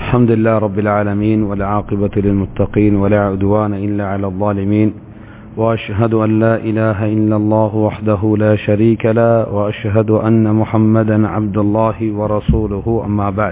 الحمد لله رب العالمين والعاقبة للمتقين ولا عدوان إلا على الظالمين وأشهد أن لا إله إلا الله وحده لا شريك له وأشهد أن محمدا عبد الله ورسوله أما بعد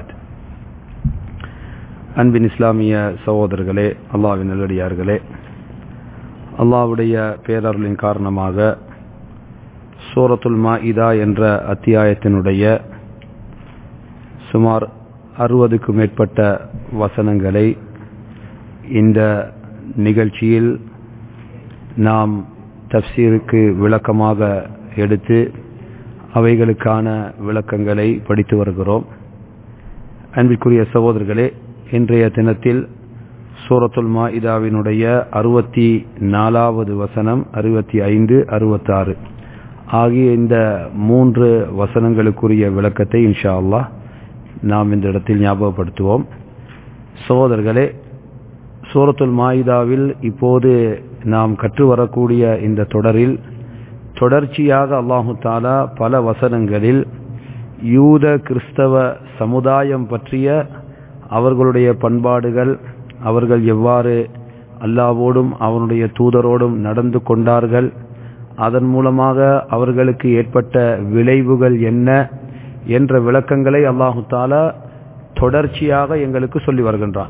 அன்பின் இஸ்லாமிய சகோதரர்களே அல்லாவின் நல்லடியார்களே அல்லாவுடைய பேரருளின் காரணமாக சூரத்துல் மாஇதா என்ற அத்தியாயத்தினுடைய சுமார் அறுபதுக்கும் மேற்பட்ட வசனங்களை இந்த நிகழ்ச்சியில் நாம் தப்சீருக்கு விளக்கமாக எடுத்து அவைகளுக்கான விளக்கங்களை படித்து வருகிறோம் அன்பிற்குரிய சகோதரர்களே இன்றைய தினத்தில் சூரத்துல் மாஇதாவினுடைய அறுபத்தி நாலாவது வசனம் அறுபத்தி ஐந்து அறுபத்தாறு ஆகிய இந்த மூன்று வசனங்களுக்குரிய விளக்கத்தை இன்ஷா அல்லாஹ் நாம் இந்த இடத்தில் ஞாபகப்படுத்துவோம் சகோதரர்களே சூரத்துல் மாயிதாவில் இப்போது நாம் கற்று வரக்கூடிய இந்த தொடரில் தொடர்ச்சியாக அல்லாஹு தாலா பல வசனங்களில் யூத கிறிஸ்தவ சமுதாயம் பற்றிய அவர்களுடைய பண்பாடுகள் அவர்கள் எவ்வாறு அல்லாவோடும் அவனுடைய தூதரோடும் நடந்து கொண்டார்கள் அதன் மூலமாக அவர்களுக்கு ஏற்பட்ட விளைவுகள் என்ன என்ற விளக்கங்களை அல்லாஹு தாலா தொடர்ச்சியாக எங்களுக்கு சொல்லி வருகின்றான்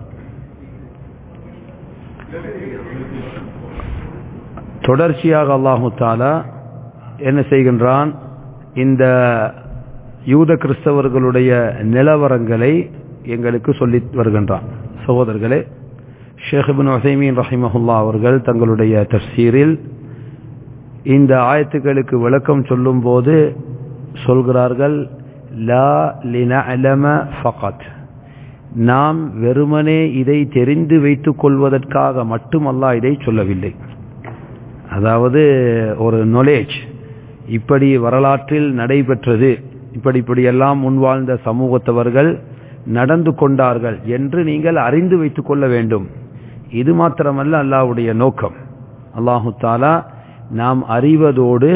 தொடர்ச்சியாக அல்லாஹு தாலா என்ன செய்கின்றான் இந்த யூத கிறிஸ்தவர்களுடைய நிலவரங்களை எங்களுக்கு சொல்லி வருகின்றான் சகோதரர்களே ஷேഖிபின் வசைமீன் ரஹிமஹுல்லா அவர்கள் தங்களுடைய தப்சீரில் இந்த ஆயத்துக்களுக்கு விளக்கம் சொல்லும் போது சொல்கிறார்கள் லா லினஅலம ஃபகத் நாம் வெறுமனே இதை தெரிந்து வைத்துக் கொள்வதற்காக மட்டும் அல்லாஹ் இதை சொல்லவில்லை அதாவது ஒரு நாலேஜ் இப்படி வரலாற்றில் நடைபெற்றது இப்படி இப்படியெல்லாம் முன்வாழ்ந்த சமூகத்தவர்கள் நடந்து கொண்டார்கள் என்று நீங்கள் அறிந்து வைத்துக் கொள்ள வேண்டும் இது மாத்திரமல்ல அல்லாஹ்வுடைய நோக்கம் அல்லாஹு தாலா நாம் அறிவதோடு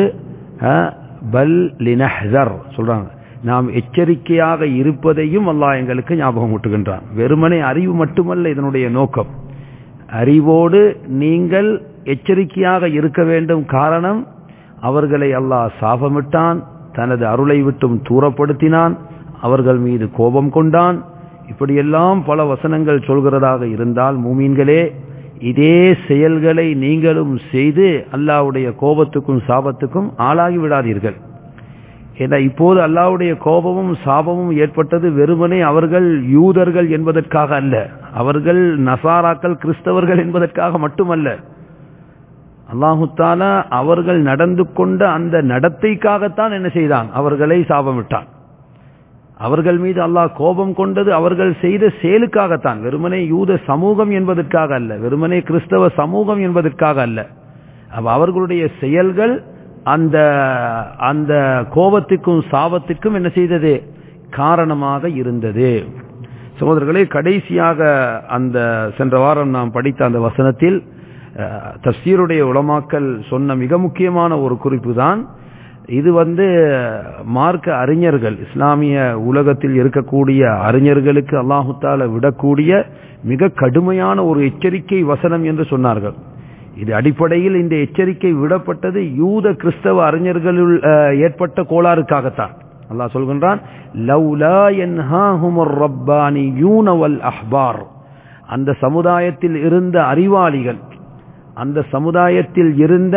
பல் லினஹர் சொல்றாங்க நாம் எச்சரிக்கையாக இருப்பதையும் அல்லாஹ் எங்களுக்கு ஞாபகம் ஊட்டுகின்றான் வெறுமனே அறிவு மட்டுமல்ல இதனுடைய நோக்கம் அறிவோடு நீங்கள் எச்சரிக்கையாக இருக்க வேண்டும் காரணம் அவர்களை அல்லாஹ் சாபமிட்டான் தனது அருளை விட்டும் தூரப்படுத்தினான் அவர்கள் மீது கோபம் கொண்டான் இப்படியெல்லாம் பல வசனங்கள் சொல்கிறதாக இருந்தால் மூமீன்களே இதே செயல்களை நீங்களும் செய்து அல்லாவுடைய கோபத்துக்கும் சாபத்துக்கும் ஆளாகி விடாதீர்கள் ஏன்னா இப்போது அல்லாவுடைய கோபமும் சாபமும் ஏற்பட்டது வெறுமனே அவர்கள் யூதர்கள் என்பதற்காக அல்ல அவர்கள் நசாராக்கள் கிறிஸ்தவர்கள் என்பதற்காக மட்டுமல்ல அல்லாஹுத்தாலா அவர்கள் நடந்து கொண்ட அந்த நடத்தைக்காகத்தான் என்ன செய்தான் அவர்களை சாபமிட்டான் அவர்கள் மீது அல்லாஹ் கோபம் கொண்டது அவர்கள் செய்த செயலுக்காகத்தான் வெறுமனே யூத சமூகம் என்பதற்காக அல்ல வெறுமனே கிறிஸ்தவ சமூகம் என்பதற்காக அல்ல அவர்களுடைய செயல்கள் அந்த அந்த கோபத்துக்கும் சாபத்துக்கும் என்ன செய்தது காரணமாக இருந்தது சகோதரர்களே கடைசியாக அந்த சென்ற வாரம் நாம் படித்த அந்த வசனத்தில் தப்சீருடைய உளமாக்கல் சொன்ன மிக முக்கியமான ஒரு குறிப்பு தான் இது வந்து மார்க்க அறிஞர்கள் இஸ்லாமிய உலகத்தில் இருக்கக்கூடிய அறிஞர்களுக்கு அல்லாஹுத்தால விடக்கூடிய மிக கடுமையான ஒரு எச்சரிக்கை வசனம் என்று சொன்னார்கள் இது அடிப்படையில் இந்த எச்சரிக்கை விடப்பட்டது யூத கிறிஸ்தவ அறிஞர்களுள் ஏற்பட்ட கோளாறுக்காகத்தான் அல்லாஹ் சொல்கின்றான் லவ்லா என்ஹாஹுமர் ரப்பானி யூனவல் அஹ்பார் அந்த சமுதாயத்தில் இருந்த அறிவாளிகள் அந்த சமுதாயத்தில் இருந்த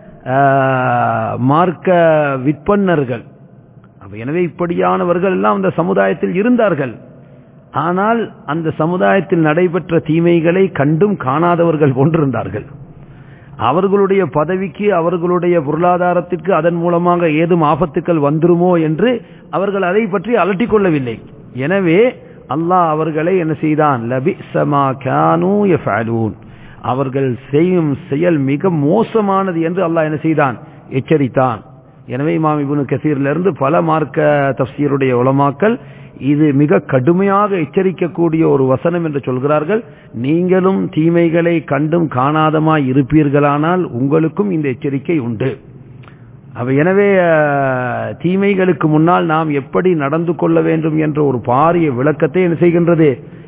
மார்க்க விற்பன்னர்கள் எனவே இப்படியானவர்கள் எல்லாம் அந்த சமுதாயத்தில் இருந்தார்கள் ஆனால் அந்த சமுதாயத்தில் நடைபெற்ற தீமைகளை கண்டும் காணாதவர்கள் போன்றிருந்தார்கள் அவர்களுடைய பதவிக்கு அவர்களுடைய பொருளாதாரத்திற்கு அதன் மூலமாக ஏதும் ஆபத்துக்கள் வந்துருமோ என்று அவர்கள் அதை பற்றி அலட்டிக் கொள்ளவில்லை எனவே அல்லாஹ் அவர்களை என்ன செய்தான் லபி சமா கானூ அவர்கள் செய்யும் செயல் மிக மோசமானது என்று அல்லாஹ் என்ன செய்தான் எச்சரித்தான் எனவே இமாம் இபுனு கசீரிலிருந்து பல மார்க்க தப்சீருடைய உலமாக்கல் இது மிக கடுமையாக எச்சரிக்கக்கூடிய ஒரு வசனம் என்று சொல்கிறார்கள் நீங்களும் தீமைகளை கண்டும் காணாதமாய் இருப்பீர்களானால் உங்களுக்கும் இந்த எச்சரிக்கை உண்டு அவ எனவே அஹ், தீமைகளுக்கு முன்னால் நாம் எப்படி நடந்து கொள்ள வேண்டும் என்ற ஒரு பாரிய விளக்கத்தை என்ன செய்கின்றது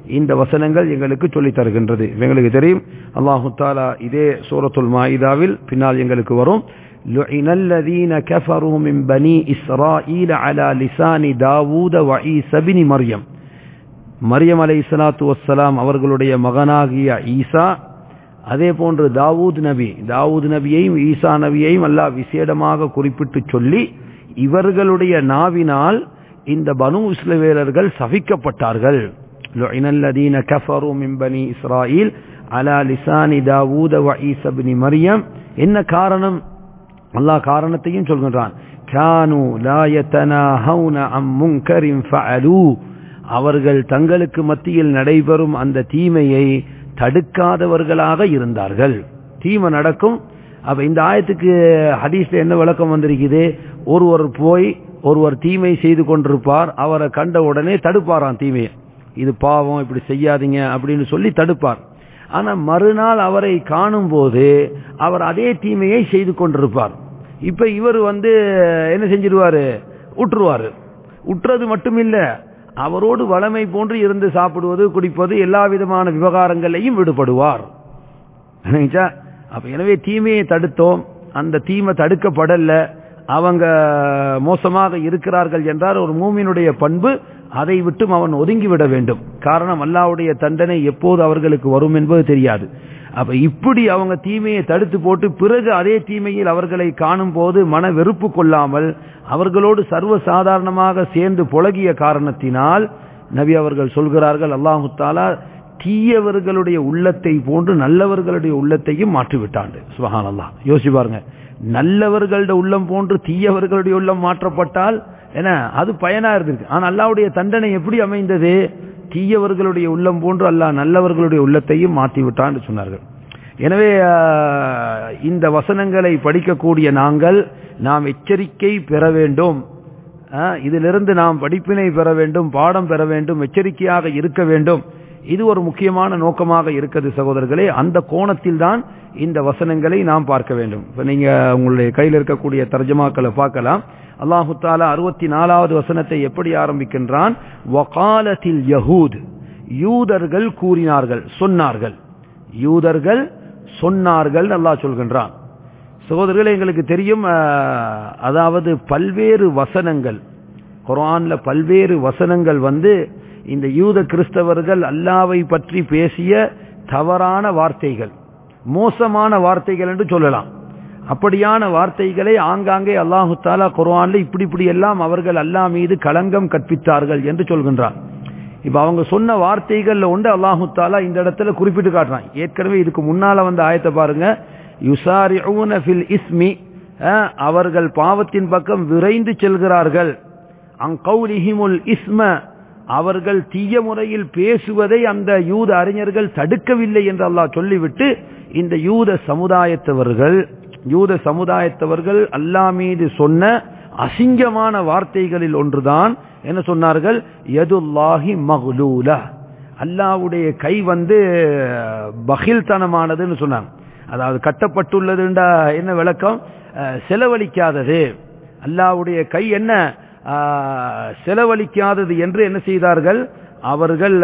இந்த வசனங்கள் எங்களுக்கு சொல்லித் தருகின்றது எங்களுக்கு தெரியும் அல்லாஹு தாலா இதே சூரத்துல் மாயிதாவில் பின்னால் எங்களுக்கு வரும் لعن الذين كفروا من بني إسرائيل على لسان داوود وعيسى بن مريم மரியம் அலை இஸ்லாத்து வசலாம் அவர்களுடைய மகனாகிய ஈசா அதே போன்று தாவூத் நபி தாவூத் நபியையும் ஈசா நபியையும் அல்லாஹ் விசேடமாக குறிப்பிட்டு சொல்லி இவர்களுடைய நாவினால் இந்த பனு இஸ்லவேலர்கள் சபிக்கப்பட்டார்கள் الذين كفروا من بني إسرائيل على لسان داوود وعيسى بن مريم என்ன காரணம் அல்லாஹ் காரணத்தையும் சொல்கின்றான் கானு லா யதனாஹவுன அம் முன்கரின் ஃபஅலூ அவர்கள் தங்களுக்கு மத்தியில் நடைபெறும் அந்த தீமையை தடுக்காதவர்களாக இருந்தார்கள் தீமை நடக்கும் அப்ப இந்த ஆயத்துக்கு ஹதீஸ்ல என்ன விளக்கம் வந்திருக்குது ஒருவர் போய் ஒருவர் தீமை செய்து கொண்டிருப்பார் அவரை கண்ட உடனே தடுப்பாராம் தீமையை இது பாவம் இப்படி செய்யாதீங்க அப்படின்னு சொல்லி தடுப்பார் ஆனா மறுநாள் அவரை காணும் போது அவர் அதே தீமையை செய்து கொண்டிருப்பார் இப்ப இவர் வந்து என்ன செஞ்சிருவாரு உற்றுவாரு உற்றது மட்டுமில்ல அவரோடு வளமை போன்று இருந்து சாப்பிடுவது குடிப்பது எல்லா விதமான விவகாரங்களையும் விடுபடுவார் அப்ப எனவே தீமையை தடுத்தோம் அந்த தீமை தடுக்கப்படல அவங்க மோசமாக இருக்கிறார்கள் என்றால் ஒரு மூமினுடைய பண்பு அதை விட்டும் அவன் ஒதுங்கிவிட வேண்டும் காரணம் அல்லாவுடைய தண்டனை எப்போது அவர்களுக்கு வரும் என்பது தெரியாது அப்ப இப்படி அவங்க தீமையை தடுத்து போட்டு பிறகு அதே தீமையில் அவர்களை காணும் போது மன வெறுப்பு கொள்ளாமல் அவர்களோடு சர்வ சாதாரணமாக சேர்ந்து புழகிய காரணத்தினால் நபி அவர்கள் சொல்கிறார்கள் அல்லாஹு தாலா தீயவர்களுடைய உள்ளத்தை போன்று நல்லவர்களுடைய உள்ளத்தையும் மாற்றிவிட்டாண்டு சுபஹான் அல்லா யோசி பாருங்க நல்லவர்களுடைய உள்ளம் போன்று தீயவர்களுடைய உள்ளம் மாற்றப்பட்டால் என அது பயனா இருந்திருக்கு ஆனா அல்லாவுடைய தண்டனை எப்படி அமைந்தது தீயவர்களுடைய உள்ளம் போன்று அல்லாஹ் நல்லவர்களுடைய உள்ளத்தையும் மாற்றி விட்டான்னு சொன்னார்கள் எனவே இந்த வசனங்களை படிக்கக்கூடிய நாங்கள் நாம் எச்சரிக்கை பெற வேண்டும் இதிலிருந்து நாம் படிப்பினை பெற வேண்டும் பாடம் பெற வேண்டும் எச்சரிக்கையாக இருக்க வேண்டும் இது ஒரு முக்கியமான நோக்கமாக இருக்கிறது சகோதரர்களே அந்த கோணத்தில் தான் இந்த வசனங்களை நாம் பார்க்க வேண்டும் இப்ப நீங்க உங்களுடைய கையில் இருக்கக்கூடிய தர்ஜமாக்களை பார்க்கலாம் அல்லாஹு தாலா அறுபத்தி நாலாவது வசனத்தை எப்படி ஆரம்பிக்கின்றான் வகாலத்தில் யஹூத் யூதர்கள் கூறினார்கள் சொன்னார்கள் யூதர்கள் சொன்னார்கள் அல்லாஹ் சொல்கின்றான் சகோதரர்களே எங்களுக்கு தெரியும் அதாவது பல்வேறு வசனங்கள் குரான்ல பல்வேறு வசனங்கள் வந்து இந்த யூத கிறிஸ்தவர்கள் அல்லாவை பற்றி பேசிய தவறான வார்த்தைகள் மோசமான வார்த்தைகள் என்று சொல்லலாம் அப்படியான வார்த்தைகளை ஆங்காங்கே அல்லாஹு தாலா குர்ஆன்ல இப்படி இப்படி எல்லாம் அவர்கள் அல்லா மீது களங்கம் கற்பித்தார்கள் என்று சொல்கின்றான் இப்ப அவங்க சொன்ன வார்த்தைகள்ல உண்டு அல்லாஹு தாலா இந்த இடத்துல குறிப்பிட்டு காட்டுறான் ஏற்கனவே இதுக்கு முன்னால வந்த ஆயத்தை பாருங்க யுசாரிஊன ஃபில் இஸ்மி அவர்கள் பாவத்தின் பக்கம் விரைந்து செல்கிறார்கள் அங்கௌலிஹிமுல் இஸ்ம அவர்கள் தீய முறையில் பேசுவதை அந்த யூத அறிஞர்கள் தடுக்கவில்லை என்று அல்லாஹ் சொல்லிவிட்டு இந்த யூத சமுதாயத்தவர்கள் யூத சமுதாயத்தவர்கள் அல்லா மீது சொன்ன அசிங்கமான வார்த்தைகளில் ஒன்றுதான் என்ன சொன்னார்கள் எதுல்லாஹி மஹ்லூல அல்லாவுடைய கை வந்து பகில்தனமானதுன்னு சொன்னாங்க அதாவது கட்டப்பட்டுள்ளதுண்டா என்ன விளக்கம் செலவழிக்காதது அல்லாவுடைய கை என்ன செலவழிக்காதது என்று என்ன செய்தார்கள் அவர்கள்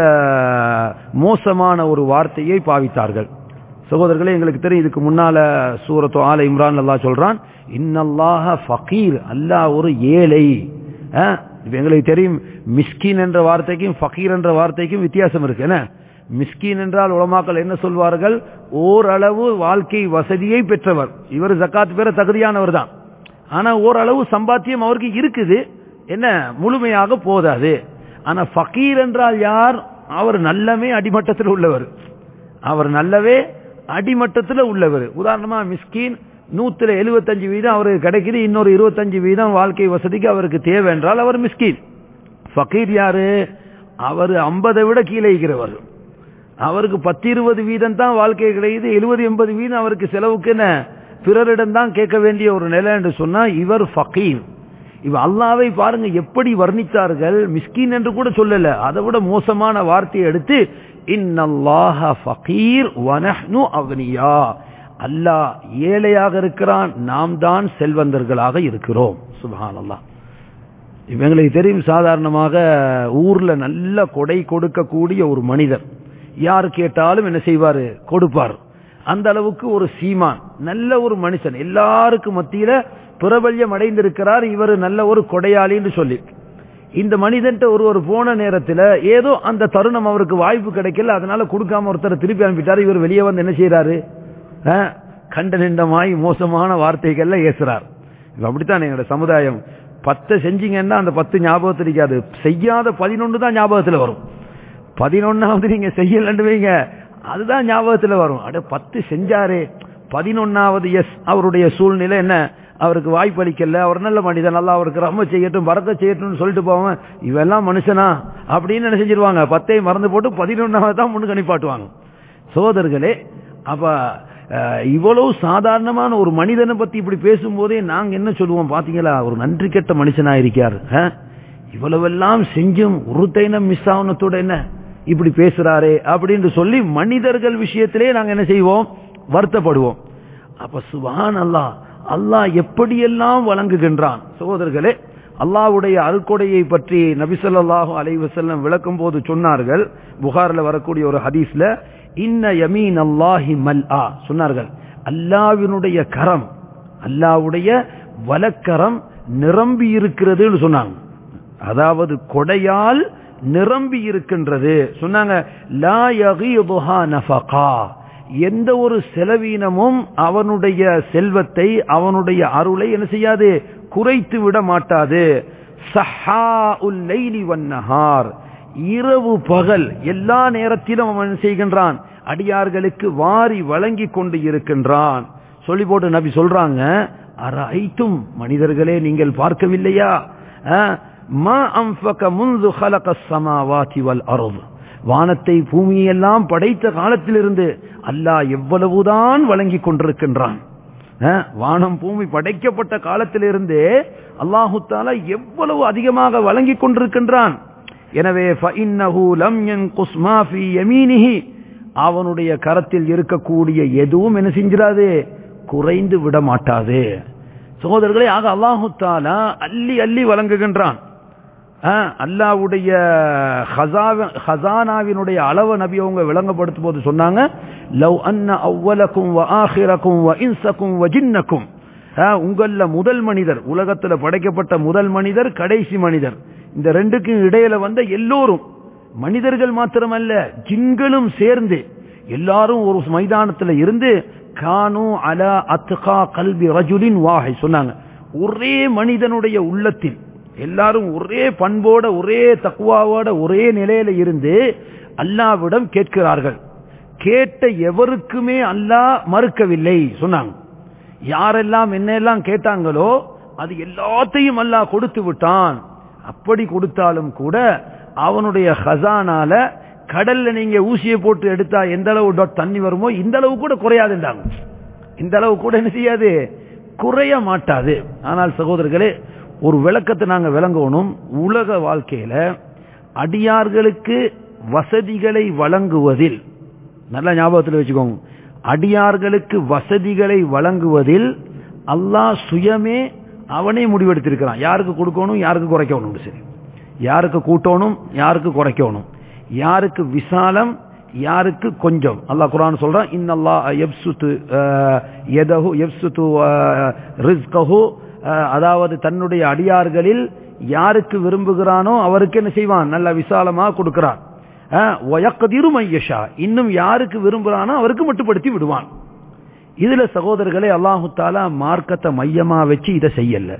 மோசமான ஒரு வார்த்தையை பாவித்தார்கள் சகோதரர்களே எங்களுக்கு தெரியும் இதுக்கு முன்னால சூரத்து ஆல இம்ரான் அல்லா சொல்றான் இன்னல்லாஹ ஃபகீர் அல்லாஹ் ஒரு ஏழை எங்களுக்கு தெரியும் மிஸ்கின் என்ற வார்த்தைக்கும் ஃபகீர் என்ற வார்த்தைக்கும் வித்தியாசம் இருக்கு என்ன மிஸ்கின் என்றால் உலமாக்கள் என்ன சொல்வார்கள் ஓரளவு வாழ்க்கை வசதியை பெற்றவர் இவர் ஜக்காத் பெற தகுதியானவர் தான் ஆனா ஓரளவு சம்பாத்தியம் அவருக்கு இருக்குது என்ன முழுமையாக போதாது ஆனா ஃபகீர் என்றால் யார் அவர் நல்லவே அடிமட்டத்தில் உள்ளவர் அவர் நல்லவே அடிமட்டத்தில் உள்ளவர் உதாரணமா மிஸ்கின் நூத்துல எழுபத்தஞ்சு வீதம் அவருக்கு கிடைக்குது இன்னொரு இருபத்தஞ்சு வீதம் வாழ்க்கை வசதிக்கு அவருக்கு தேவை என்றால் அவர் மிஸ்கின் ஃபகீர் யாரு அவர் ஐம்பதை விட கீழே இருக்கிறவர் அவருக்கு பத்து இருபது வீதம் தான் வாழ்க்கை கிடைக்குது எழுபது எண்பது வீதம் அவருக்கு செலவுக்கு என்ன பிறரிடம் தான் கேட்க வேண்டிய ஒரு நிலை என்று சொன்னா இவர் ஃபகீர் இவ அல்லாவை பாருங்க எப்படி வர்ணித்தார்கள் மிஸ்கின் என்று கூட சொல்லல அதை விட மோசமான வார்த்தையை எடுத்து இன்னல்லாஹ ஃபகீர் வனஹ்னு அக்னியா அல்லாஹ் ஏழையாக இருக்கிறான் நாம் தான் செல்வந்தர்களாக இருக்கிறோம் சுபஹான் அல்லாஹ் இவங்களுக்கு தெரியும் சாதாரணமாக ஊர்ல நல்ல கொடை கொடுக்கக்கூடிய ஒரு மனிதர் யார் கேட்டாலும் என்ன செய்வாரு கொடுப்பார் அந்த அளவுக்கு ஒரு சீமான் நல்ல ஒரு மனுஷன் எல்லாருக்கும் மத்தியில பிரபல்யம் அடைந்திருக்கிறார் இவர் நல்ல ஒரு கொடையாளின்னு சொல்லி இந்த மனிதன்ட்ட ஒரு ஒரு போன நேரத்துல ஏதோ அந்த தருணம் அவருக்கு வாய்ப்பு கிடைக்கல அதனால கொடுக்காம ஒருத்தர் திருப்பி அனுப்பிட்டாரு இவர் வெளியே வந்து என்ன செய்யறாரு அஹ், கண்ட நிண்டமாய் மோசமான வார்த்தைகள்ல ஏசுறார் இப்ப அப்படித்தான் எங்களோட சமுதாயம் பத்து செஞ்சீங்கன்னா அந்த பத்து ஞாபகத்தில் இருக்காது செய்யாத பதினொன்று தான் ஞாபகத்துல வரும் பதினொன்னாவது நீங்க செய்யலன்னு வைங்க அதுதான் ஞாபகத்துல வரும் அட பத்து செஞ்சாரே பதினொன்னாவது எஸ் அவருடைய சூழ்நிலை என்ன அவருக்கு வாய்ப்பளிக்கல அவர் நல்ல மனிதன் நல்லா அவருக்கு ரம்ம செய்யட்டும் பறக்க செய்யட்டும்னு சொல்லிட்டு போவான் இவெல்லாம் மனுஷனா அப்படின்னு என்ன செஞ்சிருவாங்க பத்தை மறந்து போட்டு பதினொன்னாவது தான் முன்னுக்கு அனுப்பாட்டுவாங்க சோதர்களே அப்ப அஹ், இவ்வளவு சாதாரணமான ஒரு மனிதனை பத்தி இப்படி பேசும்போதே நாங்க என்ன சொல்லுவோம் பாத்தீங்களா ஒரு நன்றி கெட்ட மனுஷனா இருக்காரு அஹ்? இவ்வளவெல்லாம் செஞ்சும் உருத்தைனம் மிஸ் ஆகணத்தோட என்ன இப்படி பேசுறாரே அப்படின்னு சொல்லி மனிதர்கள் விஷயத்திலே நாங்க என்ன செய்வோம் வருத்தப்படுவோம் அப்ப சுபான் அல்லாஹ் அல்லாஹ் எப்படியெல்லாம் வழங்குகின்றான் சகோதரர்களே அல்லாஹ்வுடைய அருக்கொடையை பற்றி நபிசல்லாஹு அலைஹி வஸல்லம் விளக்கும் போது சொன்னார்கள் புகார்ல வரக்கூடிய ஒரு ஹதீஸ்ல இன்ன யமீன் அல்லாஹி மல் ஆ சொன்னார்கள் அல்லாவினுடைய கரம் அல்லாவுடைய வலக்கரம் நிரம்பி இருக்கிறதுன்னு சொன்னாங்க அதாவது கொடையால் நிரம்பி இருக்கின்றது சொன்னாங்க லா யகீதுஹா நஃபகா எந்த ஒரு செலவீனமும் அவனுடைய செல்வத்தை அவனுடைய அருளை என்ன செய்யாது குறைத்து விட மாட்டாது சஹாஉல் லைலி வன்னஹார் இரவு பகல் எல்லா நேரத்திலும் அவன் என்ன செய்கின்றான் அடியார்களுக்கு வாரி வழங்கி கொண்டு இருக்கின்றான் சொல்லி போட்டு நபி சொல்றாங்க அரைத்தும் மனிதர்களே நீங்கள் பார்க்கவில்லையா அஹ், மா அன்ஃபக முன்து خلق السماوات والارض வானத்தை பூமியெல்லாம் படைத்த காலத்திலிருந்து அல்லாஹ் எவ்வளவுதான் வழங்கி கொண்டிருக்கின்றான் அஹ், வானம் பூமி படைக்கப்பட்ட காலத்திலிருந்தே அல்லாஹு தாலா எவ்வளவு அதிகமாக வழங்கி கொண்டிருக்கின்றான் எனவே فإنه لم ينقص ما في يمينه அவனுடைய கரத்தில் இருக்கக்கூடிய எதுவும் என்ன செஞ்சிடாது குறைந்து விட மாட்டாது சகோதரர்களே ஆக அல்லாஹு தாலா அள்ளி அள்ளி வழங்குகின்றான் ஆஹ், அல்லாஹ்வுடைய ஹஸாவ- ஹஸானாவினுடைய அளவு நபி அவங்க விளங்கப்படுத்தும் போது சொன்னாங்க லவ் அன்ன அவ்வலக்கும் வ ஆஹிரக்கும் வ இன்சக்கும் வ ஜின்னக்கும் ஆஹ், உங்கள்ல முதல் மனிதர் உலகத்துல படைக்கப்பட்ட முதல் மனிதர் கடைசி மனிதர் இந்த ரெண்டுக்கும் இடையில வந்த எல்லோரும் மனிதர்கள் மாத்திரமல்ல ஜின்களும் சேர்ந்து எல்லாரும் ஒரு மைதானத்துல இருந்து கானு அலா அத்கா கல்வி ரஜுலின் வாஹை சொன்னாங்க ஒரே மனிதனுடைய உள்ளத்தில் எல்லாரும் ஒரே பண்போட ஒரே தக்குவாவோட ஒரே நிலையில இருந்து அல்லாவிடம் கேட்கிறார்கள் கேட்ட எவருக்குமே அல்லாஹ் மறுக்கவில்லை சொன்னாங்க யாரெல்லாம் என்னெல்லாம் கேட்டாங்களோ அது எல்லாத்தையும் அல்லாஹ் கொடுத்து விட்டான் அப்படி கொடுத்தாலும் கூட அவனுடைய ஹசானால கடல்ல நீங்க ஊசியை போட்டு எடுத்தா எந்த அளவு dot தண்ணி வருமோ இந்த அளவு கூட குறையாதுன்றாங்க இந்த அளவு கூட என்ன செய்யாது குறைய மாட்டாது ஆனால் சகோதரர்களே ஒரு விளக்கத்தை நாங்க விளங்கணும் உலக வாழ்க்கையில அடியார்களுக்கு வசதிகளை வழங்குவதில் நல்ல ஞாபகத்தில் வச்சுக்கோங்க அடியார்களுக்கு வசதிகளை வழங்குவதில் அல்லாஹ் சுயமே அவனே முடிவெடுத்திருக்கிறான் யாருக்கு கொடுக்கணும் யாருக்கு குறைக்கணும் சரி யாருக்கு கூட்டணும் யாருக்கு குறைக்கணும் யாருக்கு விசாலம் யாருக்கு கொஞ்சம் அல்லாஹ் குர்ஆன் சொல்றான் இன்னல்லாஹ் யப்சுத்து அஹ், யதஹு யப்சுத்து அஹ், ரிஸ்கஹு அஹ், அதாவது தன்னுடைய அடியார்களில் யாருக்கு விரும்புகிறானோ அவருக்கு என்ன செய்வான் நல்ல விசாலமா கொடுக்கிறான் அஹ், வயக்திரு மையஷா இன்னும் யாருக்கு விரும்புகிறானோ அவருக்கு மட்டுப்படுத்தி விடுவான் இதுல சகோதரர்களே அல்லாஹு தாலா மார்க்கத்தை மையமா வச்சு இதை செய்யல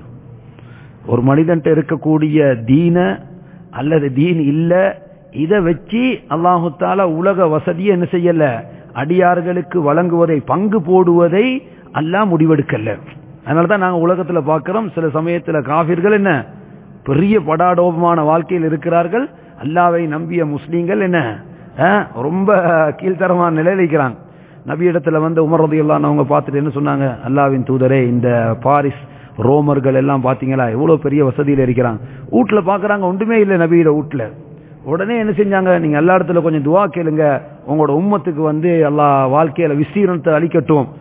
ஒரு மனிதன்ட்ட இருக்கக்கூடிய தீன அல்லது தீன் இல்ல இதை வச்சு அல்லாஹு தாலா உலக வசதியை என்ன செய்யல அடியார்களுக்கு வழங்குவதை பங்கு போடுவதை அல்லாஹ் முடிவெடுக்கல அதனாலதான் நாங்க உலகத்துல பார்க்கிறோம் சில சமயத்துல காபிர்கள் என்ன பெரிய படாடோபமான வாழ்க்கையில் இருக்கிறார்கள் அல்லாவை நம்பிய முஸ்லீம்கள் என்ன அஹ், ரொம்ப கீழ்த்தரமான நிலையில இருக்கிறாங்க நபி இடத்துல வந்து உமர் ரதியல்லான்னு அவங்க பார்த்துட்டு என்ன சொன்னாங்க அல்லாவின் தூதரே இந்த பாரிஸ் ரோமர்கள் எல்லாம் பாத்தீங்களா எவ்வளவு பெரிய வசதியில இருக்கிறாங்க வீட்டுல பாக்குறாங்க ஒன்றுமே இல்லை நபியோட வீட்டுல உடனே என்ன செஞ்சாங்க நீங்க எல்லா இடத்துல கொஞ்சம் துவா கேளுங்க உங்களோட உம்மத்துக்கு வந்து எல்லா வாழ்க்கையில விஸ்தீரணத்தை அளிக்கட்டும்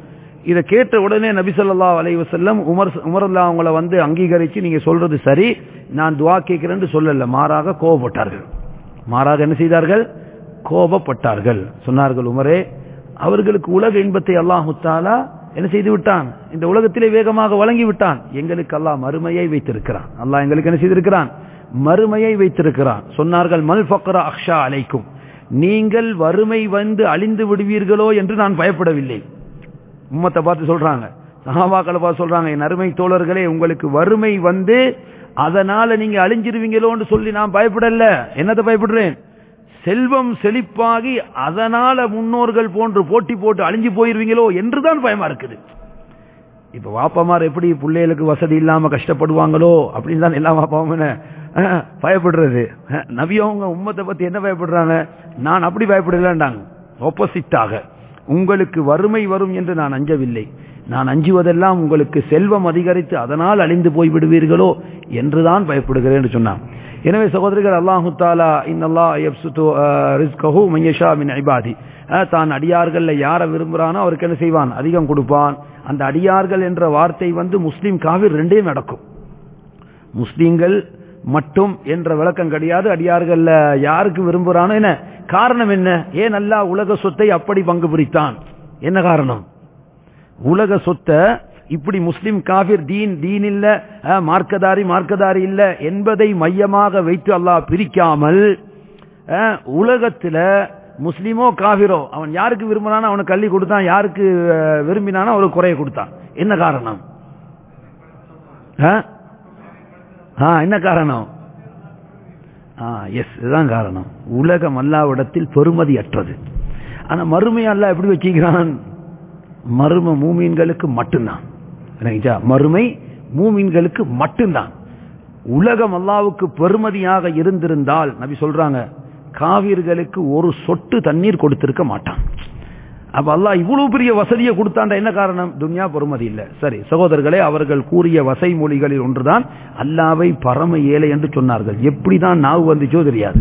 இதை கேட்ட உடனே நபி ஸல்லல்லாஹு அலைஹி வஸல்லம் உமர் உமரல்லா அவங்கள வந்து அங்கீகரிச்சு நீங்க சொல்றது சரி நான் துஆ கேட்கிறேன்னு சொல்லல மாறாக கோபப்பட்டார்கள் மாறாக என்ன செய்தார்கள் கோபப்பட்டார்கள் சொன்னார்கள் உமரே அவர்களுக்கு உலக இன்பத்தை அல்லாஹு தாலா என்ன செய்து விட்டான் இந்த உலகத்திலே வேகமாக வழங்கி விட்டான் எங்களுக்கு அல்லாஹ் மறுமையை வைத்திருக்கிறான் அல்லாஹ் எங்களுக்கு என்ன செய்திருக்கிறான் மறுமையை வைத்திருக்கிறான் சொன்னார்கள் மல் ஃபக்ர அக்ஷா அலைக்கும் நீங்கள் வறுமை வந்து அழிந்து விடுவீர்களோ என்று நான் பயப்படவில்லை உம்மத்தை பார்த்து சொல்றாங்க சஹாபாக்களை பார்த்து சொல்றாங்க என் அருமை தோழர்களே உங்களுக்கு வறுமை வந்து அதனால நீங்க அழிஞ்சிருவீங்களோன்னு சொல்லி நான் பயப்படல என்னத்தை பயப்படுறேன் செல்வம் செழிப்பாகி அதனால முன்னோர்கள் போன்று போட்டி போட்டு அழிஞ்சு போயிருவீங்களோ என்றுதான் பயமா இருக்குது இப்ப வாப்பாமார் எப்படி பிள்ளைகளுக்கு வசதி இல்லாம கஷ்டப்படுவாங்களோ அப்படின்னு தான் எல்லா வாப்பாவும் என்ன, அஹ், பயப்படுறது அஹ், நபி அவங்க உம்மத்தை பத்தி என்ன பயப்படுறாங்க நான் அப்படி பயப்படலாண்டாங்க ஆப்போசிட்டாக உங்களுக்கு வறுமை வரும் என்று நான் அஞ்சவில்லை நான் அஞ்சுவதெல்லாம் உங்களுக்கு செல்வம் அதிகரித்து அதனால் அழிந்து போய் விடுவீர்களோ என்றுதான் பயப்படுகிறேன் என்று சொன்னான் எனவே சகோதரர்கள் அல்லாஹு தாலா இன்னல்லா யப்சுது ரிஸ்கஹு மய்யஷா மின் இபாதி அஹ், தான் அடியார்கள்ல யாரை விரும்புறானோ அவருக்கு என்ன செய்வான் அதிகம் கொடுப்பான் அந்த அடியார்கள் என்ற வார்த்தை வந்து முஸ்லீம் காவிர் ரெண்டையும் நடக்கும் முஸ்லீம்கள் மட்டும் என்ற விளக்கம் கிடையாது அடியார்கள்ல யாருக்கு விரும்புறானோ என்ன காரணம் என்ன ஏன் அல்லா உலக சொத்தை அப்படி பங்கு பிரித்தான் என்ன காரணம் உலக சொத்தை இப்படி முஸ்லிம் காபிர் தீன் தீன் இல்ல அஹ், மார்க்கதாரி மார்க்கதாரி இல்ல என்பதை மையமாக வைத்து அல்லாஹ் பிரிக்காமல் அஹ், உலகத்துல முஸ்லிமோ காபிரோ அவன் யாருக்கு விரும்பினானோ அவனுக்கு கல்வி கொடுத்தான் யாருக்கு அஹ், விரும்பினானோ அவனுக்கு குறைய கொடுத்தான் என்ன காரணம் அஹ்? ஆ, என்ன காரணம் எஸ் இதுதான் காரணம் உலகம் அல்லாவிடத்தில் பெருமதி அற்றது ஆனா மறுமை அல்லா எப்படி வச்சுக்கிறான் மறும மூமீன்களுக்கு மட்டும்தான் சரிங்களா? மறுமை மூமீன்களுக்கு மட்டும்தான் உலகம் அல்லாவுக்கு பெருமதியாக இருந்திருந்தால் நபி சொல்றாங்க காவிர்களுக்கு ஒரு சொட்டு தண்ணீர் கொடுத்திருக்க மாட்டான் அப்ப அல்லாஹ் இவ்வளவு பெரிய வசதியை கொடுத்தாண்ட என்ன காரணம் துன்யா பொறுமதி இல்ல சரி சகோதரர்களே அவர்கள் கூறிய வசை மொழிகளில் ஒன்றுதான் அல்லாவை பரம ஏழை என்று சொன்னார்கள் எப்படிதான் நாவு வந்துச்சோ தெரியாது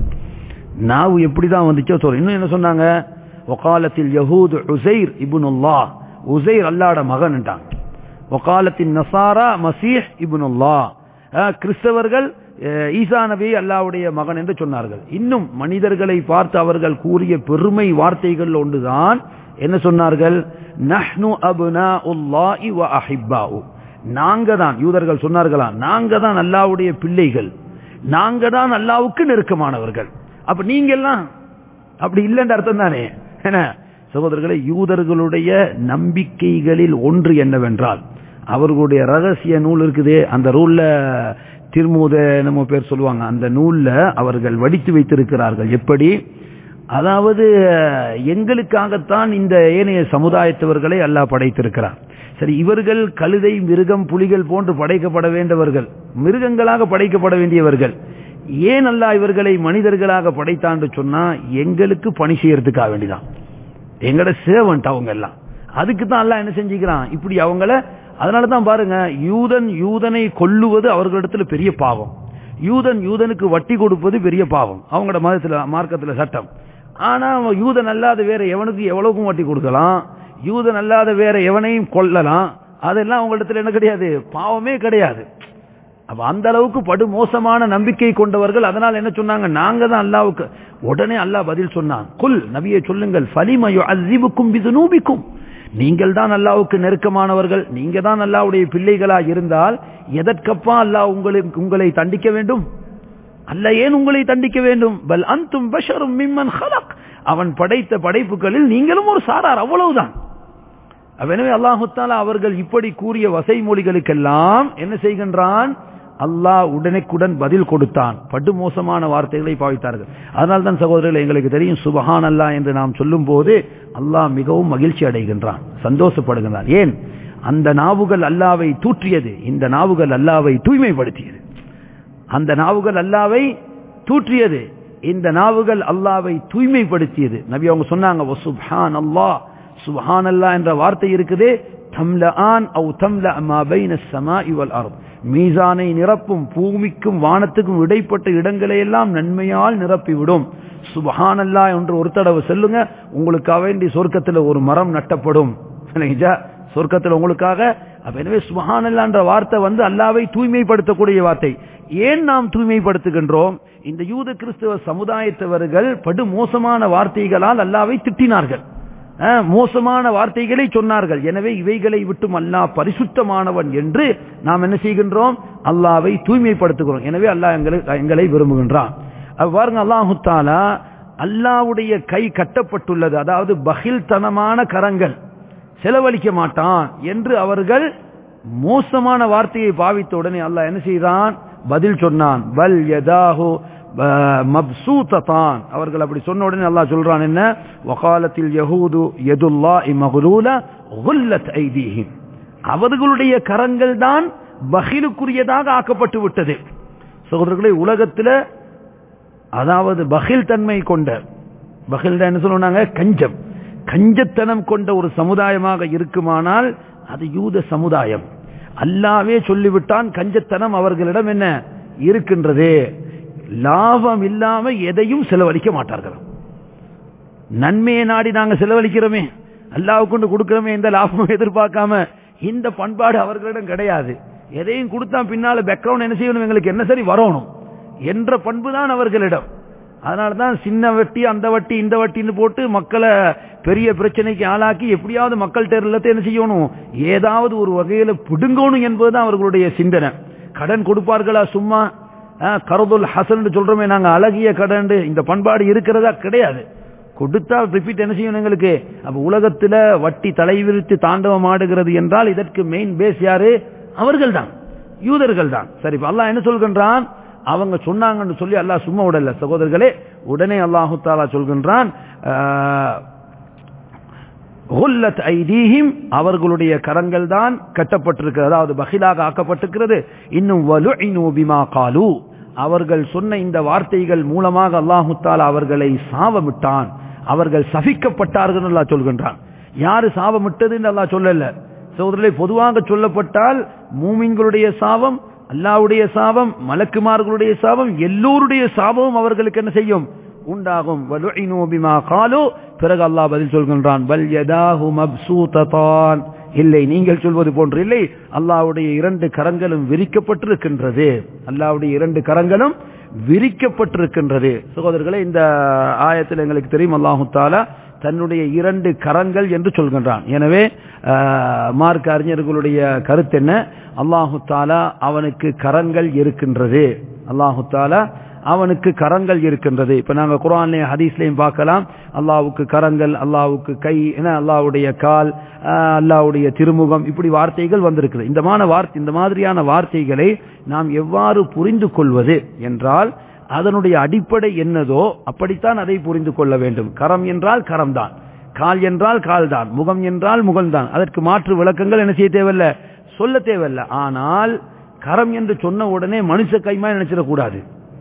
நாவு எப்படிதான் வந்துச்சோ சொல்ல இன்னும் என்ன சொன்னாங்க ஒகாலத்தில் யஹூத் உசைர் இபுனுல்லா உசைர் அல்லாட மகன்ட்டாங்க ஒகாலத்தின் நசாரா மசீஹ் இபுனுல்லா அஹ், கிறிஸ்தவர்கள் அஹ், ஈசா நபி அல்லாவுடைய மகன் என்று சொன்னார்கள் இன்னும் மனிதர்களை பார்த்து அவர்கள் கூறிய பெருமை வார்த்தைகள் ஒன்றுதான் என்ன சொன்னார்கள் நஹ்னு அப்னாஉல்லாஹி வ அஹிப்பாஉ நாங்க தான் யூதர்கள் சொன்னார்களா நாங்க தான் அல்லாவுடைய பிள்ளைகள் நாங்க தான் அல்லாவுக்கு நெருக்கமானவர்கள் அப்ப நீங்க எல்லாம் அப்படி இல்லைன்ற அர்த்தம் தானே என்ன சகோதரர்களே யூதர்களுடைய நம்பிக்கைகளில் ஒன்று என்னவென்றால் அவர்களுடைய ரகசிய நூல் இருக்குதே அந்த ரூல்ல திருமூத நம்ம பேர் சொல்லுவாங்க அந்த நூல்ல அவர்கள் வடித்து வைத்திருக்கிறார்கள் எப்படி அதாவது எங்களுக்காகத்தான் இந்த ஏனைய சமுதாயத்தவர்களை அல்லாஹ் படைத்திருக்கிறார் சரி இவர்கள் கழுதை மிருகம் புலிகள் போன்று படைக்கப்பட வேண்டவர்கள் மிருகங்களாக படைக்கப்பட வேண்டியவர்கள் ஏன் அல்லாஹ் இவர்களை மனிதர்களாக படைத்தான்னு சொன்னா எங்களுக்கு பணி செய்யறதுக்காக வேண்டிதான் எங்கட சேவன்ட் அவங்க எல்லாம் அதுக்கு தான் அல்லாஹ் என்ன செஞ்சுக்கிறான் இப்படி அவங்கள அதனால தான் பாருங்க யூதன் யூதனை கொல்லுவது அவர்களிடத்துல பெரிய பாவம் யூதன் யூதனுக்கு வட்டி கொடுப்பது பெரிய பாவம் அவங்களோட மதத்துல மார்க்கத்துல சட்டம் ஆனா அவன் யூதன் அல்லாத வேற எவனுக்கு எவ்வளவுக்கும் வட்டி கொடுக்கலாம் யூதன் அல்லாத வேற எவனையும் கொல்லலாம் அதெல்லாம் அவங்களிடத்துல என்ன கிடையாது பாவமே கிடையாது அப்ப அந்த அளவுக்கு படு மோசமான நம்பிக்கை கொண்டவர்கள் அதனால் என்ன சொன்னாங்க நாங்க தான் அல்லாவுக்கு உடனே அல்லாஹ் பதில் சொன்னான் குல் நபியை சொல்லுங்கள் ஃபலிமயு அசிபுக்கும் பிதுனூபிக்கும் நீங்கள் தான் அல்லாவுக்கு நெருக்கமானவர்கள் நீங்க தான் அல்லாவுடைய பிள்ளைகளா இருந்தால் எதற்கப்பா அல்லாஹ் உங்களுக்கு உங்களை தண்டிக்க வேண்டும் அல்ல ஏன் உங்களை தண்டிக்க வேண்டும் பல் அந்தும் பஷரும் மிம்மன் ஹலக் அவன் படைத்த படைப்புகளில் நீங்களும் ஒரு சாரார் அவ்வளவுதான் எனவே அல்லாஹுத்தாலா அவர்கள் இப்படி கூறிய வசை மொழிகளுக்கெல்லாம் என்ன செய்கின்றான் அல்லாஹ் உடனுக்குடன் பதில் கொடுத்தான் படு மோசமான வார்த்தைகளை பாவித்தார்கள் அதனால் தான் சகோதரர்கள் எங்களுக்கு தெரியும் சுபஹான் அல்லாஹ் என்று நாம் சொல்லும் போது அல்லாஹ் மிகவும் மகிழ்ச்சி அடைகின்றான் சந்தோஷப்படுகின்றான் ஏன் அந்த நாவுகள் அல்லாவை தூற்றியது இந்த நாவுகள் அல்லாவை தூய்மைப்படுத்தியது அந்த நாவுகள் அல்லாவை தூற்றியது இந்த நாவுகள் அல்லாவை தூய்மைப்படுத்தியது நபி அவங்க சொன்னாங்க சுப்ஹான் அல்லாஹ் சுப்ஹான் அல்லாஹ் என்ற வார்த்தை இருக்குது தம்லஆன் அவு தம்ல மா பைன ஸமாஇ வல் அர்த் மீசானை நிரப்பும் பூமிக்கும் வானத்துக்கும் இடைப்பட்ட இடங்களை எல்லாம் நன்மையால் நிரப்பிவிடும் சுபஹானல்லா என்று ஒரு தடவை சொல்லுங்க உங்களுக்காக வேண்டி சொர்க்கத்தில் ஒரு மரம் நட்டப்படும் சரிங்களா? சொர்க்கத்தில் உங்களுக்காக அப்ப எனவே சுபஹானல்லான்ற வார்த்தை வந்து அல்லாவை தூய்மைப்படுத்தக்கூடிய வார்த்தை ஏன் நாம் தூய்மைப்படுத்துகின்றோம் இந்த யூத கிறிஸ்தவ சமுதாயத்தவர்கள் படு மோசமான வார்த்தைகளால் அல்லாவை திட்டினார்கள் அஹ், மோசமான வார்த்தைகளை சொன்னார்கள் எனவே இவைகளை விட்டும் அல்லாஹ் பரிசுத்தமானவன் என்று நாம் என்ன செய்கின்றோம் அல்லாவை தூய்மைப்படுத்துகிறோம் எனவே அல்லாஹ் எங்களை எங்களை விரும்புகின்றான் அப்ப பாருங்க அல்லாஹு தாலா அல்லாவுடைய கை கட்டப்பட்டுள்ளது அதாவது பகில்தனமான கரங்கள் செலவழிக்க மாட்டான் என்று அவர்கள் மோசமான வார்த்தையை பாவித்த உடனே அல்லாஹ் என்ன செய்தான் பதில் சொன்னான் பல் யதாஹு மப்சூததான் அவர்கள் அப்படி சொன்ன உடனே அல்லாஹ் சொல்றான் என்ன வகாலத்தில் யஹூது யதுல்லா இமகுலூல குல்லத் ஐதீஹிம் அவர்களுடைய கரங்கள் தான் பகிலுக்குரியதாக ஆக்கப்பட்டு விட்டது சகோதரர்களே உலகத்தில் அதாவது பகில் தன்மை கொண்ட பகில் என்ன சொல்லுவாங்க கஞ்சம் கஞ்சத்தனம் கொண்ட ஒரு சமுதாயமாக இருக்குமானால் அது யூத சமுதாயம் அல்லாவே சொல்லிவிட்டான் கஞ்சத்தனம் அவர்களிடம் என்ன இருக்கின்றது லாபம் இல்லாம எதையும் செலவழிக்க மாட்டார்கள் நன்மையை நாடி நாங்க செலவழிக்கிறோமே அல்லாவுக்கு கொண்டு கொடுக்கிறோமே எந்த லாபமும் எதிர்பார்க்காம இந்த பண்பாடு அவர்களிடம் கிடையாது எதையும் கொடுத்தா பின்னால பேக்ரவுண்ட் என்ன செய்யணும் எங்களுக்கு என்ன சரி வரணும் என்ற பண்பு தான் அவர்களிடம் அதனால தான் சின்ன வட்டி அந்த வட்டி இந்த வட்டின்னு போட்டு மக்களை பெரிய பிரச்சனைக்கு ஆளாக்கி எப்படியாவது மக்கள்கிட்ட எல்லாத்தையும் என்ன செய்யணும் ஏதாவது ஒரு வகையில பிடுங்கணும் என்பதுதான் அவர்களுடைய சிந்தனை கடன் கொடுப்பார்களா சும்மா கருதுல் ஹசன் சொல்றோமே நாங்க அழகிய கடன் இந்த பண்பாடு இருக்கிறதா கிடையாது கொடுத்தா ரிப்பீட் என்ன செய்யணும் எங்களுக்கு அப்ப உலகத்துல வட்டி தலைவிரித்து தாண்டவம் ஆடுகிறது என்றால் இதற்கு மெயின் பேஸ் யாரு அவர்கள் தான் யூதர்கள் தான் சரி இப்ப அல்லாஹ் என்ன சொல்கின்றான் அவங்க சொன்னாங்கன்னு சொல்லி அல்லாஹ் சும்மா விடல சகோதரர்களே உடனே அல்லாஹு தாலா சொல்கின்றான் ஐதீஹிம் அவர்களுடைய கரங்கள் தான் கட்டப்பட்டிருக்கிறது அதாவது பகிலாக ஆக்கப்பட்டிருக்கிறது இன்னும் வலு பிமா காலு அவர்கள் சொன்ன இந்த வார்த்தைகள் மூலமாக அல்லாஹு தாலா அவர்களை சாபமிட்டான் அவர்கள் சபிக்கப்பட்டார்கள் அல்லா சொல்கின்றான் யாரு சாபமிட்டதுன்னு அல்லா சொல்லல சோதரலை பொதுவாக சொல்லப்பட்டால் மூமின்களுடைய சாபம் அல்லாவுடைய சாபம் மலக்குமார்களுடைய சாபம் எல்லோருடைய சாபமும் அவர்களுக்கு என்ன செய்யும் உண்டாகும் காலோ பிறகு அல்லாஹ் பதில் சொல்கின்றான் பல் யதாஹு மப்சூததான் இல்லை நீங்கள் சொல்வது போன்று இல்லை அல்லாவுடைய இரண்டு கரங்களும் விரிக்கப்பட்டிருக்கின்றது அல்லாவுடைய இரண்டு கரங்களும் விரிக்கப்பட்டிருக்கின்றது சகோதரர்களே இந்த ஆயத்தில் எங்களுக்கு தெரியும் அல்லாஹு தாலா தன்னுடைய இரண்டு கரங்கள் என்று சொல்கின்றான் எனவே மார்க் அறிஞர்களுடைய கருத்து என்ன அல்லாஹு தாலா அவனுக்கு கரங்கள் இருக்கின்றது அல்லாஹு தாலா அவனுக்கு கரங்கள் இருக்கின்றது இப்ப நாங்க குரான்லயும் ஹதீஸ்லயும் பார்க்கலாம் அல்லாவுக்கு கரங்கள் அல்லாவுக்கு கை என அல்லாவுடைய கால் அல்லாவுடைய திருமுகம் இப்படி வார்த்தைகள் வந்திருக்குது இந்த வார்த்தை இந்த மாதிரியான வார்த்தைகளை நாம் எவ்வாறு புரிந்து கொள்வது என்றால் அதனுடைய அடிப்படை என்னதோ அப்படித்தான் அதை புரிந்து கொள்ள வேண்டும் கரம் என்றால் கரம் தான் கால் என்றால் கால் தான் முகம் என்றால் முகம்தான் அதற்கு மாற்று விளக்கங்கள் என்ன செய்ய தேவையில்ல சொல்ல தேவையில்ல ஆனால் கரம் என்று சொன்ன உடனே மனுஷ கைமா நினைச்சிடக்கூடாது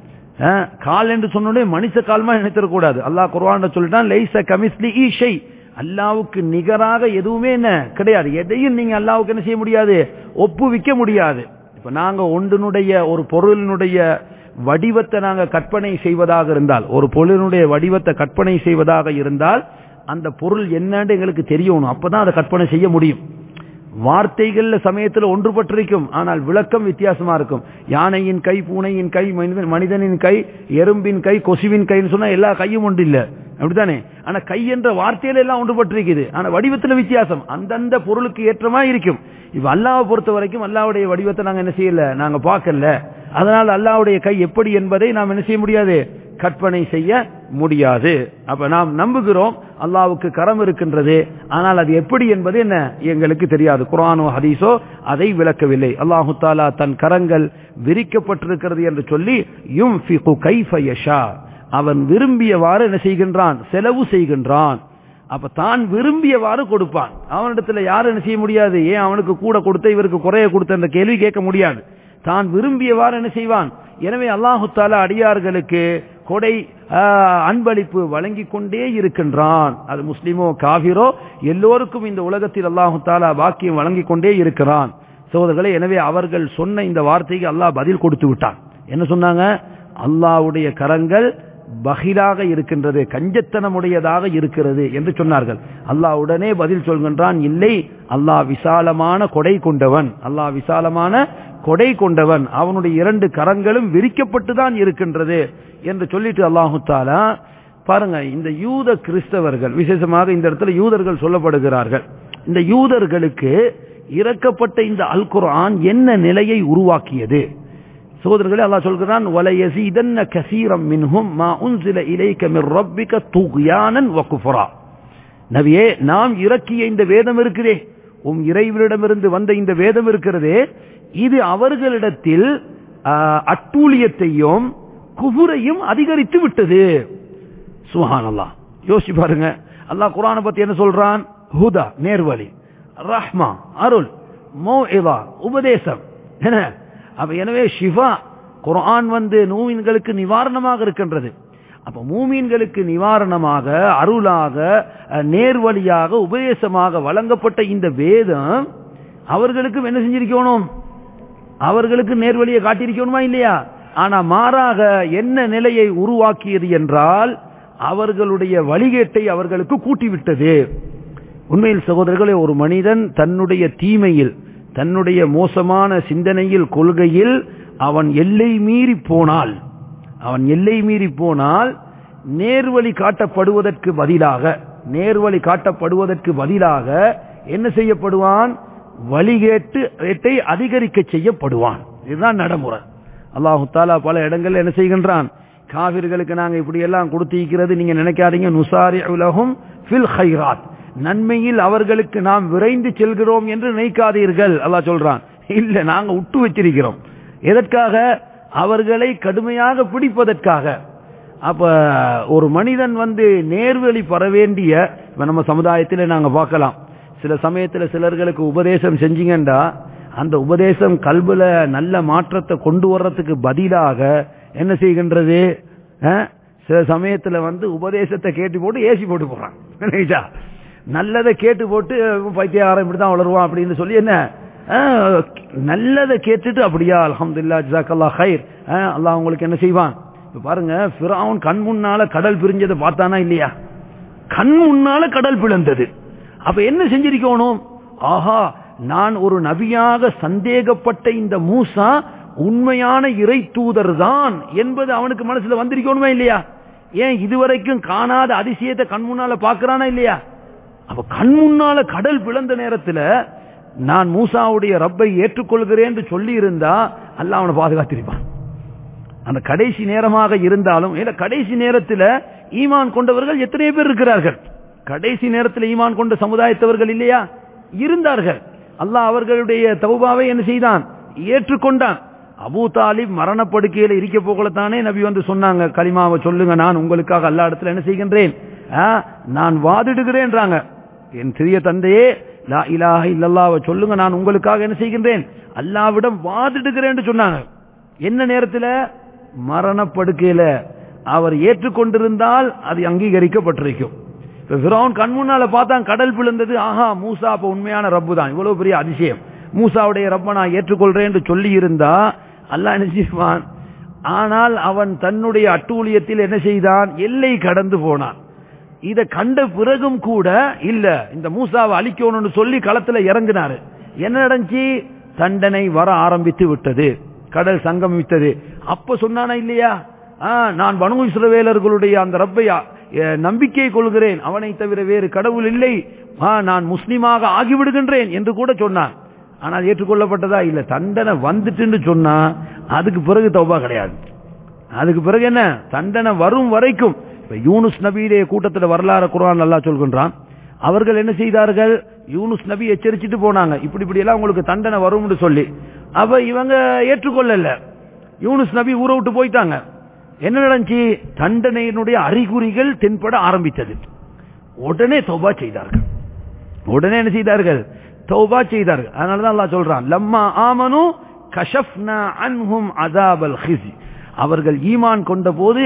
கால் என்று சொன்ன உடனே மனுஷ கால்மா நினைச்சிடக்கூடாது அல்லாஹ் குர்வான் சொல்லிட்டான் லைச கமிஸ்லி ஈஷை அல்லாவுக்கு நிகராக எதுவுமே என்ன கிடையாது எதையும் நீங்க அல்லாவுக்கு என்ன செய்ய முடியாது ஒப்புவிக்க முடியாது இப்ப நாங்க ஒன்றினுடைய ஒரு பொருளினுடைய வடிவத்தை நாங்க கற்பனை செய்வதாக இருந்தால் ஒரு பொருளினுடைய வடிவத்தை கற்பனை செய்வதாக இருந்தால் அந்த பொருள் என்னன்னு எங்களுக்கு தெரியணும் அப்பதான் அதை கற்பனை செய்ய முடியும் வார்த்தைகள்ல சமயத்துல ஒன்றுபட்டிருக்கும் ஆனால் விளக்கம் வித்தியாசமா இருக்கும் யானையின் கை பூனையின் கை மனிதனின் கை எறும்பின் கை கொசுவின் கைன்னு சொன்னா எல்லா கையும் ஒன்று இல்ல அப்படித்தானே ஆனா கை என்ற வார்த்தையில எல்லாம் ஒன்றுபட்டிருக்குது ஆனா வடிவத்துல வித்தியாசம் அந்தந்த பொருளுக்கு ஏற்றமா இருக்கும் இப்ப அல்லாவை பொறுத்த வரைக்கும் அல்லாவுடைய வடிவத்தை நாங்க என்ன செய்யல நாங்க பார்க்கல அதனால் அல்லாவுடைய கை எப்படி என்பதை நாம் என்ன செய்ய முடியாது கற்பனை செய்ய முடியாது அப்ப நாம் நம்புகிறோம் அல்லாவுக்கு கரம் இருக்கின்றது ஆனால் அது எப்படி என்பது என்ன எங்களுக்கு தெரியாது குரானோ ஹதீஸோ அதை விளக்கவில்லை அல்லாஹு தாலா தன் கரங்கள் விரிக்கப்பட்டிருக்கிறது என்று சொல்லி யும் கைஃபயஷா அவன் விரும்பியவாறு என்ன செய்கின்றான் செலவு செய்கின்றான் அப்ப தான் விரும்பியவாறு கொடுப்பான் அவனிடத்துல யாரும் என்ன செய்ய முடியாது ஏன் அவனுக்கு கூட கொடுத்த இவருக்கு குறைய கொடுத்த என்ற கேள்வி கேட்க முடியாது தான் விரும்பியவாறு என்ன செய்வான் எனவே அல்லாஹு தாலா அடியார்களுக்கு கொடை அன்பளிப்பு வழங்கி கொண்டே இருக்கின்றான் அது முஸ்லிமோ காவிரோ எல்லோருக்கும் இந்த உலகத்தில் அல்லாஹு தாலா பாக்கியம் வழங்கி கொண்டே இருக்கிறான் சோதர்களே எனவே அவர்கள் சொன்ன இந்த வார்த்தைக்கு அல்லாஹ் பதில் கொடுத்து விட்டான் என்ன சொன்னாங்க அல்லாவுடைய கரங்கள் பகிலாக இருக்கின்றது கஞ்சத்தனமுடையதாக இருக்கிறது என்று சொன்னார்கள் அல்லாஹ் உடனே பதில் சொல்கின்றான் இல்லை அல்லாஹ் விசாலமான கொடை கொண்டவன் அல்லாஹ் விசாலமான கொடை கொண்டவன் அவனுடைய இரண்டு கரங்களும் விரிக்கப்பட்டு தான் இருக்கின்றது என்று சொல்லிட்டு அல்லாஹு தாலா பாருங்க இந்த யூத கிறிஸ்தவர்கள் விசேஷமாக இந்த இடத்துல யூதர்கள் சொல்லப்படுகிறார்கள் இந்த யூதர்களுக்கு இறக்கப்பட்ட இந்த அல் குர்ஆன் என்ன நிலையை உருவாக்கியது சகோதரர்களே அல்லாஹ் சொல்கிறான் வலயசீதன்ன கசீரம் மின்ஹும் மா உன்சில இலைக்க மிர் ரப்பிக துக்யானன் வகுஃபரா நபியே நாம் இறக்கிய இந்த வேதம் இருக்கிறதே உம் இறைவனிடமிருந்து வந்த இந்த வேதம் இருக்கிறதே இது அவர்களிடத்தில் அட்டூழியத்தையும் குபுரையும் அதிகரித்து விட்டது சுஹான் அல்லாஹ் யோசிச்சு பாருங்க அல்லாஹ் குரானை பத்தி என்ன சொல்றான் ஹுதா நேர்வழி ரஹ்மா அருள் மோ உபதேசம் என்ன அப்ப எனவே ஷிஃபா குரான் வந்து நூமின்களுக்கு நிவாரணமாக இருக்கின்றது அப்ப மூமீன்களுக்கு நிவாரணமாக அருளாக நேர்வழியாக உபதேசமாக வழங்கப்பட்ட இந்த வேதம் அவர்களுக்கும் என்ன செஞ்சிருக்கணும் அவர்களுக்கு நேர்வழியை காட்டியிருக்கணுமா இல்லையா ஆனா மாறாக என்ன நிலையை உருவாக்கியது என்றால் அவர்களுடைய வழிகேட்டை அவர்களுக்கு கூட்டிவிட்டது உண்மையில் சகோதரர்களே ஒரு மனிதன் தன்னுடைய தீமையில் தன்னுடைய மோசமான சிந்தனையில் கொள்கையில் அவன் எல்லை மீறி போனால் அவன் எல்லை மீறி போனால் நேர்வழி காட்டப்படுவதற்கு பதிலாக நேர்வழி காட்டப்படுவதற்கு பதிலாக என்ன செய்யப்படுவான் வழிகேட்டு அதிகரிக்க செய்யப்படுவான் இதுதான் நடைமுறை அல்லாஹு தாலா பல இடங்கள்ல என்ன செய்கின்றான் காவிர்களுக்கு நாங்க இப்படி எல்லாம் கொடுத்திருக்கிறது நீங்க நினைக்காதீங்க நுசாரி உலகம் ஃபில் ஹைராத் நன்மையில் அவர்களுக்கு நாம் விரைந்து செல்கிறோம் என்று நினைக்காதீர்கள் அல்லாஹ் சொல்றான் இல்ல நாங்க விட்டு வச்சிருக்கிறோம் எதற்காக அவர்களை கடுமையாக பிடிப்பதற்காக அப்ப ஒரு மனிதன் வந்து நேர்வழி பெற வேண்டிய நம்ம சமுதாயத்தில் நாங்க பார்க்கலாம் சில சமயத்துல சிலர்களுக்கு உபதேசம் செஞ்சீங்கண்டா அந்த உபதேசம் கல்வில நல்ல மாற்றத்தை கொண்டு வர்றதுக்கு பதிலாக என்ன செய்கின்றது சில சமயத்துல வந்து உபதேசத்தை கேட்டு போட்டு ஏசி போட்டு போறான் நல்லதை கேட்டு போட்டு பைத்தியாரம் இப்படிதான் வளருவான் அப்படின்னு சொல்லி என்ன நல்லதை கேட்டுட்டு அப்படியா அலமதுல்லா ஜாக்கல்லா ஹைர் அல்லாஹ் உங்களுக்கு என்ன செய்வான் இப்ப பாருங்க பிராவுன் கண் முன்னால கடல் பிரிஞ்சதை பார்த்தானா இல்லையா கண் முன்னால கடல் பிளந்தது அப்ப என்ன செஞ்சிருக்கணும் ஆஹா நான் ஒரு நபியாக சந்தேகப்பட்ட இந்த மூசா உண்மையான இறை தூதர் தான் என்பது அவனுக்கு மனசுல வந்திருக்கணுமா இல்லையா ஏன் இதுவரைக்கும் காணாத அதிசயத்தை கண் முன்னால பாக்குறானா இல்லையா அப்ப கண் முன்னால கடல் பிளந்த நேரத்துல நான் மூசாவுடைய ரப்பை ஏற்றுக்கொள்கிறேன் என்று சொல்லி இருந்தா அல்ல அவனை பாதுகாத்திருப்பான் அந்த கடைசி நேரமாக இருந்தாலும் இல்ல கடைசி நேரத்தில் ஈமான் கொண்டவர்கள் எத்தனை பேர் இருக்கிறார்கள் கடைசி நேரத்தில் ஈமான் கொண்ட சமுதாயத்தவர்கள் இல்லையா இருந்தார்கள் அல்லாஹ் அவர்களுடைய தௌபாவை என்ன செய்தான் ஏற்றுக்கொண்டான் அபூ தாலிப் மரணப்படுக்கையில் இருக்க போகலத்தானே நபி வந்து சொன்னாங்க கலிமாவை சொல்லுங்க நான் உங்களுக்காக அல்லா இடத்துல என்ன செய்கின்றேன் நான் வாதிடுகிறேன்றாங்க என் சிறிய தந்தையே லா இலாஹ இல்லல்லாவை சொல்லுங்க நான் உங்களுக்காக என்ன செய்கின்றேன் அல்லாவிடம் வாதிடுகிறேன் சொன்னாங்க என்ன நேரத்தில் மரணப்படுக்கையில அவர் ஏற்றுக்கொண்டிருந்தால் அது அங்கீகரிக்கப்பட்டிருக்கும் இப்ப பிறவன் கண் முன்னால பார்த்தான் கடல் பிளந்தது ஆஹா மூசா அப்ப உண்மையான ரப்பு தான் இவ்வளவு பெரிய அதிசயம் மூசாவுடைய ரப்ப நான் ஏற்றுக்கொள்றேன் என்று சொல்லி இருந்தா அல்லா என்ன செய்வான் ஆனால் அவன் தன்னுடைய அட்டூழியத்தில் என்ன செய்தான் எல்லை கடந்து போனான் இதை கண்ட பிறகும் கூட இல்ல இந்த மூசாவை அழிக்கணும்னு சொல்லி களத்துல இறங்கினாரு என்ன நடந்துச்சு தண்டனை வர ஆரம்பித்து விட்டது கடல் சங்கமித்தது அப்ப சொன்னானா இல்லையா நான் பனு இஸ்ரவேலர்களுடைய அந்த ரப்பை நம்பிக்கை கொள்கிறேன் அவனை தவிர வேறு கடவுள் இல்லை நான் முஸ்லீமாக ஆகிவிடுகின்றேன் என்று கூட சொன்னான் ஆனால் ஏற்றுக்கொள்ளப்பட்டதா இல்ல தண்டனை வந்துட்டுன்னு சொன்னா அதுக்கு பிறகு தௌபா கிடையாது அதுக்கு பிறகு என்ன தண்டனை வரும் வரைக்கும் இப்ப யூனுஸ் நபியுடைய கூட்டத்தில் வரலாறு குரான் நல்லா சொல்கின்றான் அவர்கள் என்ன செய்தார்கள் யூனுஸ் நபி எச்சரிச்சுட்டு போனாங்க இப்படி இப்படி எல்லாம் உங்களுக்கு தண்டனை வரும்னு சொல்லி அப்ப இவங்க ஏற்றுக்கொள்ளல யூனுஸ் நபி ஊரை விட்டு போயிட்டாங்க என்ன நடந்துச்சு தண்டனையினுடைய அறிகுறிகள் தென்பட ஆரம்பித்தது உடனே தௌபா செய்தார்கள் உடனே என்ன செய்தார்கள் தௌபா செய்தார்கள் அதனாலதான் அல்லாஹ் சொல்றான் லம்மா ஆமனு கஷப்னா அன்ஹும் அதாபல் ஹிசி அவர்கள் ஈமான் கொண்ட போது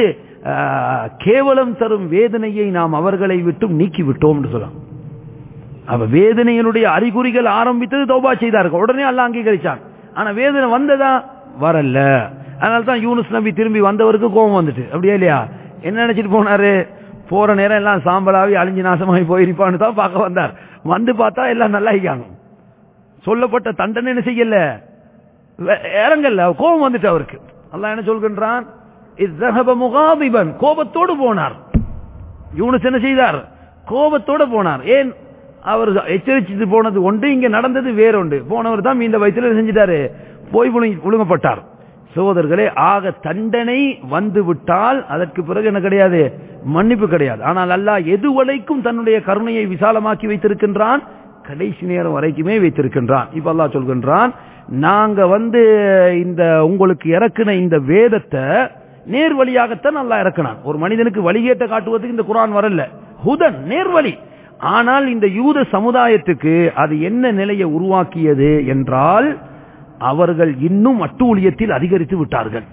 கேவலம் தரும் வேதனையை நாம் அவர்களை விட்டும் நீக்கி விட்டோம் என்று சொல்லலாம் அவ வேதனையினுடைய அறிகுறிகள் ஆரம்பித்தது தௌபா செய்தார்கள் உடனே அல்ல அங்கீகரிச்சான் ஆனா வேதனை வந்ததா வரல அதனால தான் யூனுஸ் நபி திரும்பி வந்தவருக்கு கோபம் வந்துட்டு அப்படியா இல்லையா என்ன நினைச்சிட்டு போனாரு போற நேரம் எல்லாம் சாம்பலாவி அழிஞ்சு நாசமாகி போயிருப்பான்னு தான் பார்க்க வந்தார் வந்து பார்த்தா எல்லாம் நல்லா இருக்காங்க சொல்லப்பட்ட தண்டனை என்ன செய்யல வே- இறங்கல்ல கோபம் வந்துட்டு அவருக்கு அல்லாஹ் என்ன சொல்கின்றான் இஸ்ஸஹப முகாதிபன் கோபத்தோடு போனார் யூனுஸ் என்ன செய்தார் கோபத்தோட போனார் ஏன் அவர் எச்சரிச்சிட்டு போனது ஒன்று இங்க நடந்தது வேறொன்று போனவர் தான் இந்த வயசுல செஞ்சிட்டாரு போய் புழுங்கி- புழுங்கப்பட்டார் சகோதரர்களே ஆக தண்டனை வந்து விட்டால் அதற்கு பிறகு என்ன கிடையாது மன்னிப்பு கிடையாது ஆனால் அல்லாஹ் எதுவரைக்கும் தன்னுடைய கருணையை விசாலமாக்கி வைத்திருக்கின்றான் கடைசி நேரம் வரைக்குமே வைத்திருக்கின்றான் இப்ப அல்லாஹ் சொல்கின்றான் நாங்க வந்து இந்த உங்களுக்கு இறக்குன இந்த வேதத்தை நேர் வழியாகத்தான் அல்லாஹ் இறக்கினான் ஒரு மனிதனுக்கு வழிகேட்ட காட்டுவதற்கு இந்த குரான் வரல ஹுதன் நேர்வழி ஆனால் இந்த யூத சமுதாயத்துக்கு அது என்ன நிலையை உருவாக்கியது என்றால் அவர்கள் இன்னும் அட்டூழியத்தில் அதிகரித்து விட்டார்கள்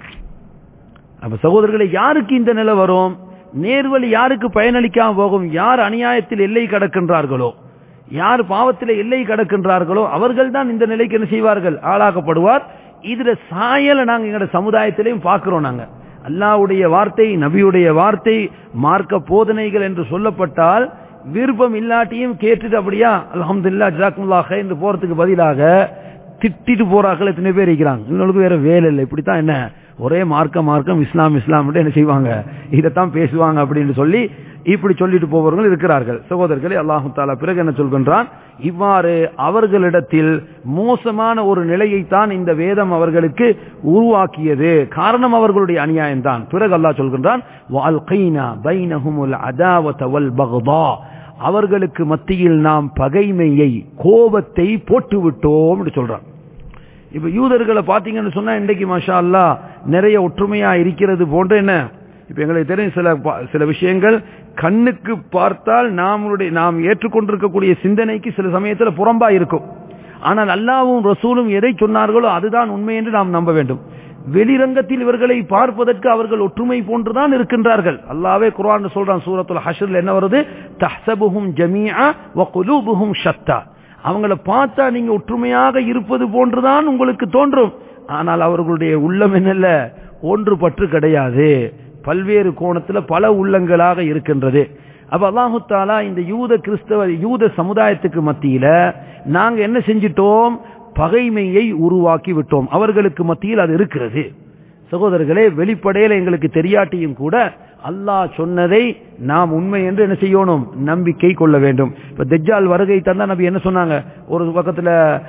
அப்ப சகோதரர்களை யாருக்கு இந்த நிலை வரும் நேர்வழி யாருக்கு பயனளிக்காம போகும் யார் அநியாயத்தில் எல்லை கடக்கின்றார்களோ யார் பாவத்தில் எல்லை கடக்கின்றார்களோ அவர்கள் தான் இந்த நிலைக்கு என்ன செய்வார்கள் ஆளாக்கப்படுவார் இதுல சாயலை நாங்க எங்களோட சமுதாயத்திலையும் பார்க்கிறோம் நாங்க அல்லாஹ்வுடைய வார்த்தை நபியுடைய வார்த்தை மார்க்க போதனைகள் என்று சொல்லப்பட்டால் விருப்பம் இல்லாட்டியும் கேட்டுட்டு அப்படியா அல்ஹம்துலில்லாஹ் ஜஸாக்குமுல்லாஹ் என்று போறதுக்கு பதிலாக திட்டிட்டு போறார்கள் எத்தனை பேர் இருக்கிறாங்க இன்னொருக்கு வேற வேலை இல்லை இப்படித்தான் என்ன ஒரே மார்க்கம் மார்க்கம் இஸ்லாம் இஸ்லாம் என்ன செய்வாங்க இதைத்தான் பேசுவாங்க அப்படின்னு சொல்லி இப்படி சொல்லிட்டு போபவர்கள் இருக்கிறார்கள் சகோதரர்களே அல்லாஹு தாலா பிறகு என்ன சொல்கின்றான் இவ்வாறு அவர்களிடத்தில் மோசமான ஒரு நிலையைத்தான் இந்த வேதம் அவர்களுக்கு உருவாக்கியது காரணம் அவர்களுடைய அநியாயம் தான் பிறகு அல்லாஹ் சொல்கின்றான் "வஅல்கைனா பைனஹுமுல் அதாவத வல் பக்தா." அவர்களுக்கு மத்தியில் நாம் பகைமையை கோபத்தை போட்டு விட்டோம் என்று சொல்றான் இப்ப யூதர்களை பாத்தீங்கன்னு சொன்னா இன்றைக்கு மாஷா அல்லாஹ் நிறைய ஒற்றுமையா இருக்கிறது போன்ற என்ன இப்ப எங்களுக்கு தெரியும் சில பா- சில விஷயங்கள் கண்ணுக்கு பார்த்தால் நாமுடைய நாம் ஏற்றுக்கொண்டிருக்கக்கூடிய சிந்தனைக்கு சில சமயத்துல புறம்பா இருக்கும் ஆனால் அல்லாவும் ரசூலும் எதை சொன்னார்களோ அதுதான் உண்மை என்று நாம் நம்ப வேண்டும் வெளிரங்கத்தில் இவர்களை பார்ப்பதற்கு அவர்கள் ஒற்றுமை போன்றுதான் இருக்கின்றார்கள் அல்லாவே குர்ஆன் சொல்றான் சூரத்துல் ஹஷ்ர்ல என்ன வருது தஹ்சபுஹும் ஜமீஆ வ குலூபுஹும் ஷத்தா அவங்கள பார்த்தா நீங்க ஒற்றுமையாக இருப்பது போன்றுதான் உங்களுக்கு தோன்றும் ஆனால் அவர்களுடைய உள்ளம் என்னல்ல ஒன்றுபற்று கிடையாது பல்வேறு கோணத்துல பல உள்ளங்களாக இருக்கின்றது அப்ப அல்லாஹு தாலா இந்த யூத கிறிஸ்தவ யூத சமுதாயத்துக்கு மத்தியில நாங்க என்ன செஞ்சிட்டோம் பகைமையை உருவாக்கி விட்டோம் அவர்களுக்கு மத்தியில் அது இருக்கிறது சகோதரர்களே வெளிப்படையில எங்களுக்கு தெரியாட்டியும் கூட அல்லாஹ் சொன்னதை நாம் உண்மை என்று என்ன செய்யணும் நம்பிக்கை கொள்ள வேண்டும் இப்ப தெஜ்ஜால் வருகை தந்தா நபி என்ன சொன்னாங்க ஒரு பக்கத்துல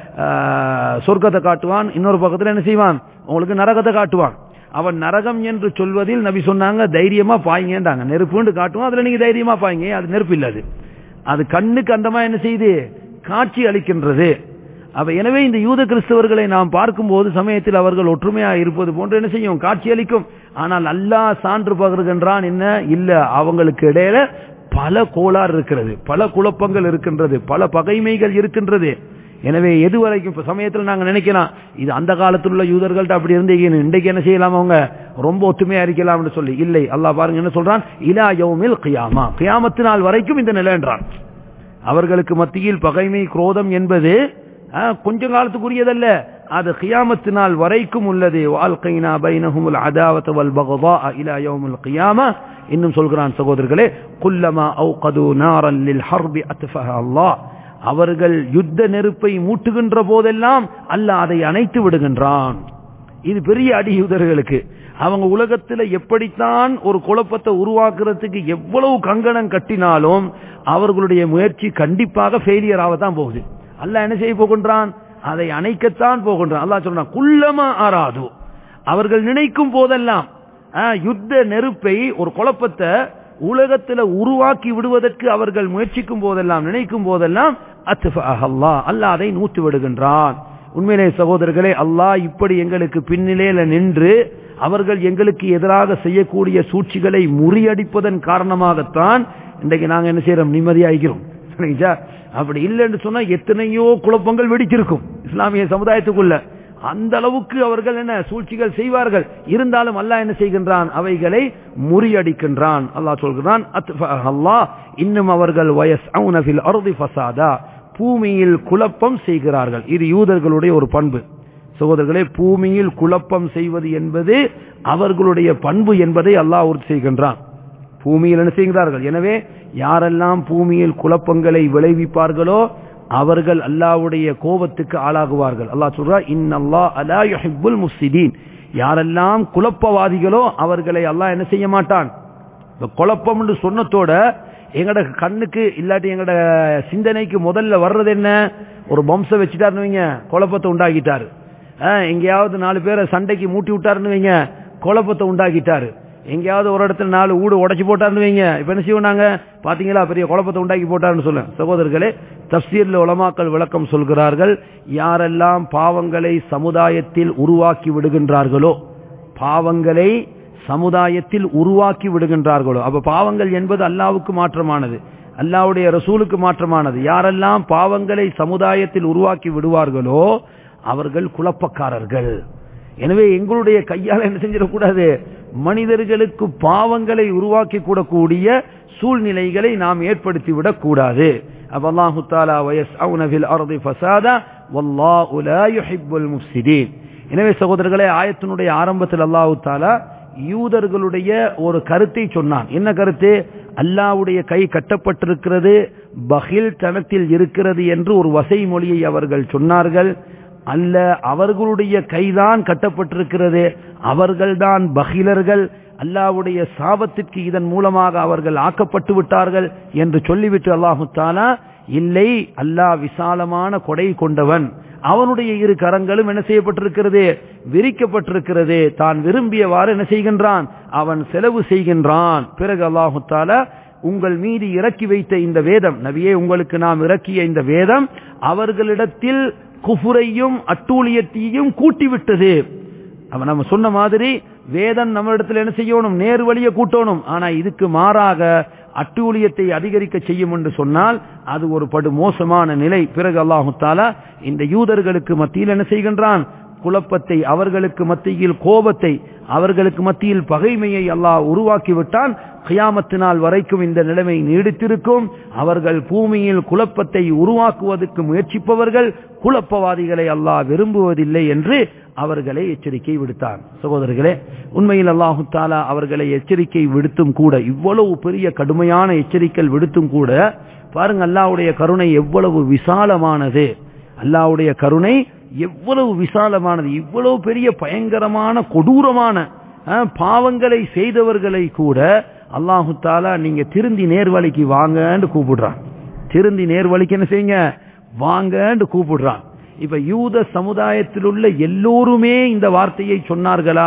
ஆஹ், சொர்க்கத்தை காட்டுவான் இன்னொரு பக்கத்துல என்ன செய்வான் உங்களுக்கு நரகத்தை காட்டுவான் அவன் நரகம் என்று சொல்வதில் நபி சொன்னாங்க தைரியமா பாய்ங்கன்றாங்க நெருப்புன்னு காட்டுவான் அதுல நீங்க தைரியமா பாய்ங்க அது நெருப்பு இல்ல அது அது கண்ணுக்கு அந்தமா என்ன செய்யுது காட்சி அளிக்கின்றது அப்ப எனவே இந்த யூத கிறிஸ்தவர்களை நாம் பார்க்கும்போது சமயத்தில் அவர்கள் ஒற்றுமையா இருப்பது போன்று என்ன செய்யும் காட்சியளிக்கும் ஆனால் அல்லாஹ் சான்று பகருகின்றான் என்ன இல்ல அவங்களுக்கு இடையில பல கோளாறு இருக்கிறது பல குழப்பங்கள் இருக்கின்றது பல பகைமைகள் இருக்கின்றது எனவே எது வரைக்கும் இப்ப சமயத்தில் நாங்க நினைக்கலாம் இது அந்த காலத்தில் உள்ள யூதர்கள்ட்ட அப்படி இருந்து இன்றைக்கு என்ன செய்யலாம் அவங்க ரொம்ப ஒத்துமையா இருக்கலாம்னு சொல்லி இல்லை அல்லாஹ் பாருங்க என்ன சொல்றான் இலா யௌமில் கியாமா கியாமத்து நாள் வரைக்கும் இந்த நிலை என்றான் அவர்களுக்கு மத்தியில் பகைமை குரோதம் என்பது ஆ, கொஞ்ச காலத்துக்குரியதல்ல அது கியாமத்து நாள் வரைக்கும் உள்ளது வாழ்க்கைனா பைனஹுமுல் அதாவத வல் பகதா இலா யௌமுல் கியாமா இன்னும் சொல்கிறான் சகோதரர்களே குல்லமா அவுகது நாரன் லில் ஹர்பி அத்ஃபஹா அல்லாஹ் அவர்கள் யுத்த நெருப்பை மூட்டுகின்ற போதெல்லாம் அல்லாஹ் அதை அணைத்து விடுகின்றான் இது பெரிய அடி யூதர்களுக்கு அவங்க உலகத்துல எப்படித்தான் ஒரு குழப்பத்தை உருவாக்குறதுக்கு எவ்வளவு கங்கணம் கட்டினாலும் அவர்களுடைய முயற்சி கண்டிப்பாக ஃபெயிலியர் ஆகத்தான் போகுது அல்லாஹ் என்ன செய்ய போகின்றான் அதை அணைக்கத்தான் போகின்றான் அல்லாஹ் சொல்றான் குள்ளமா ஆறாது அவர்கள் நினைக்கும் போதெல்லாம் ஆ, யுத்த நெருப்பை ஒரு குழப்பத்தை உலகத்துல உருவாக்கி விடுவதற்கு அவர்கள் முயற்சிக்கும் போதெல்லாம் நினைக்கும் போதெல்லாம் அல்லாஹ் அல்லாஹ் அதை நூத்து விடுகின்றான் உண்மையிலே சகோதரர்களே அல்லாஹ் இப்படி எங்களுக்கு பின்னிலையில நின்று அவர்கள் எங்களுக்கு எதிராக செய்யக்கூடிய சூழ்ச்சிகளை முறியடிப்பதன் காரணமாகத்தான் இன்றைக்கு நாங்க என்ன செய்யறோம் நிம்மதியாகிறோம் சரிங்களா அப்படி இல்லைன்னு சொன்னா எத்தனையோ குழப்பங்கள் வெடிச்சிருக்கும் இஸ்லாமிய சமுதாயத்துக்குள்ள அந்த அளவுக்கு அவர்கள் என்ன சூழ்ச்சிகள் செய்வார்கள் இருந்தாலும் அல்லாஹ் என்ன செய்கின்றான் அவைகளை முறியடிக்கின்றான் அல்லாஹ் சொல்கிறான் அத்ஃபஅஹ அல்லாஹ் இன்னும் அவர்கள் வயஸ் ஃபில் அர்தி ஃபசாதா பூமியில் குழப்பம் செய்கிறார்கள் இது யூதர்களுடைய ஒரு பண்பு சகோதரர்களே பூமியில் குழப்பம் செய்வது என்பது அவர்களுடைய பண்பு என்பதை அல்லாஹ் உறுதி செய்கின்றான் பூமியில் என்ன செய்கிறார்கள் எனவே யாரெல்லாம் பூமியில் குழப்பங்களை விளைவிப்பார்களோ அவர்கள் அல்லாவுடைய கோபத்துக்கு ஆளாகுவார்கள் அல்லாஹ் சொல்றா இன்னல்லா அலா யுஹிப்புல் முஃப்சிதீன் யாரெல்லாம் குழப்பவாதிகளோ அவர்களை அல்லாஹ் என்ன செய்ய மாட்டான் இந்த குழப்பம் என்று சொன்னதோட எங்கட கண்ணுக்கு இல்லாட்டி எங்கட சிந்தனைக்கு முதல்ல வர்றது என்ன ஒரு பம்ச வச்சுட்டாருன்னு வைங்க குழப்பத்தை உண்டாக்கிட்டாரு ஆஹ், எங்கேயாவது நாலு பேரை சண்டைக்கு மூட்டி விட்டாருன்னு வைங்க குழப்பத்தை உண்டாக்கிட்டாரு எங்கேயாவது ஒரு இடத்துல நாலு ஊடு உடைச்சு போட்டாருன்னு வைங்க இப்ப என்ன செய்வோம் பாத்தீங்களா பெரிய குழப்பத்தை உண்டாக்கி போட்டாருன்னு சொல்ல சகோதரர்களே தப்சீர்ல உலமாக்கள் விளக்கம் சொல்கிறார்கள் யாரெல்லாம் பாவங்களை சமுதாயத்தில் உருவாக்கி விடுகின்றார்களோ பாவங்களை சமுதாயத்தில் உருவாக்கி விடுகின்றார்களோ அப்ப பாவங்கள் என்பது அல்லாவுக்கு மாற்றமானது அல்லாவுடைய ரசூலுக்கு மாற்றமானது யாரெல்லாம் பாவங்களை சமுதாயத்தில் உருவாக்கி விடுவார்களோ அவர்கள் குழப்பக்காரர்கள் எனவே எங்களுடைய கையால் என்ன செஞ்சிடக்கூடாது மனிதர்களுக்கு பாவங்களை உருவாக்கி கூடக்கூடிய சூழ்நிலைகளை நாம் ஏற்படுத்தி விடக்கூடாது அப்ப அல்லாஹு தாலா வயஸ்அவுன ஃபில் அர்தி ஃபஸாதா வல்லாஹு லா யுஹிப்புல் முஃப்ஸிதீன் எனவே சகோதரர்களே ஆயத்தினுடைய ஆரம்பத்தில் அல்லாஹு தாலா யூதர்களுடைய ஒரு கருத்தை சொன்னான் என்ன கருத்து அல்லாவுடைய கை கட்டப்பட்டிருக்கிறது பகில் தனத்தில் இருக்கிறது என்று ஒரு வசை மொழியை அவர்கள் சொன்னார்கள் அல்ல அவர்களுடைய கைதான் கட்டப்பட்டிருக்கிறது அவர்கள்தான் பகிலர்கள் அல்லாவுடைய சாபத்திற்கு இதன் மூலமாக அவர்கள் ஆக்கப்பட்டு விட்டார்கள் என்று சொல்லிவிட்டு அல்லாஹு தாலா இல்லை அல்லாஹ் விசாலமான கொடை கொண்டவன் அவனுடைய இரு கரங்களும் என்ன செய்யப்பட்டிருக்கிறது விரிக்கப்பட்டிருக்கிறது தான் விரும்பியவாறு என்ன செய்கின்றான் அவன் செலவு செய்கின்றான் பிறகு அல்லாஹு தாலா உங்கள் மீது இறக்கி வைத்த இந்த வேதம் நபியே உங்களுக்கு நாம் இறக்கிய இந்த வேதம் அவர்களிடத்தில் குஃபுரையும் அட்டூழியத்தையும் கூட்டிவிட்டது அவன் நம்ம சொன்ன மாதிரி வேதம் நம்ம இடத்துல என்ன செய்யணும் நேர் வழியை கூட்டணும் ஆனா இதுக்கு மாறாக அட்டூழியத்தை அதிகரிக்க செய்யும் என்று சொன்னால் அது ஒரு படு மோசமான நிலை பிறகு அல்லாஹு தாலா இந்த யூதர்களுக்கு மத்தியில் என்ன செய்கின்றான் குழப்பத்தை அவர்களுக்கு மத்தியில் கோபத்தை அவர்களுக்கு மத்தியில் பகைமையை அல்லாஹ் உருவாக்கி விட்டான் கியாமத்து நாள் வரைக்கும் இந்த நிலைமை நீடித்திருக்கும் அவர்கள் பூமியில் குழப்பத்தை உருவாக்குவதற்கு முயற்சிப்பவர்கள் குழப்பவாதிகளை அல்லாஹ் விரும்புவதில்லை என்று அவர்களை எச்சரிக்கை விடுத்தான் சகோதரர்களே உண்மையில் அல்லாஹு தாலா அவர்களை எச்சரிக்கை விடுத்தும் கூட இவ்வளவு பெரிய கடுமையான எச்சரிக்கை விடுத்தும் கூட பாருங்க அல்லாவுடைய கருணை எவ்வளவு விசாலமானது அல்லாவுடைய கருணை எவ்வளவு விசாலமானது இவ்வளவு பெரிய பயங்கரமான கொடூரமான அஹ், பாவங்களை செய்தவர்களை கூட அல்லாஹு தாலா நீங்க திருந்தி நேர்வழிக்கு வாங்கன்னு கூப்பிடுறான் திருந்தி நேர்வழிக்கு என்ன செய்யுங்க வாங்கன்னு கூப்பிடுறான் இப்ப யூத சமுதாயத்தில் உள்ள எல்லோருமே இந்த வார்த்தையை சொன்னார்களா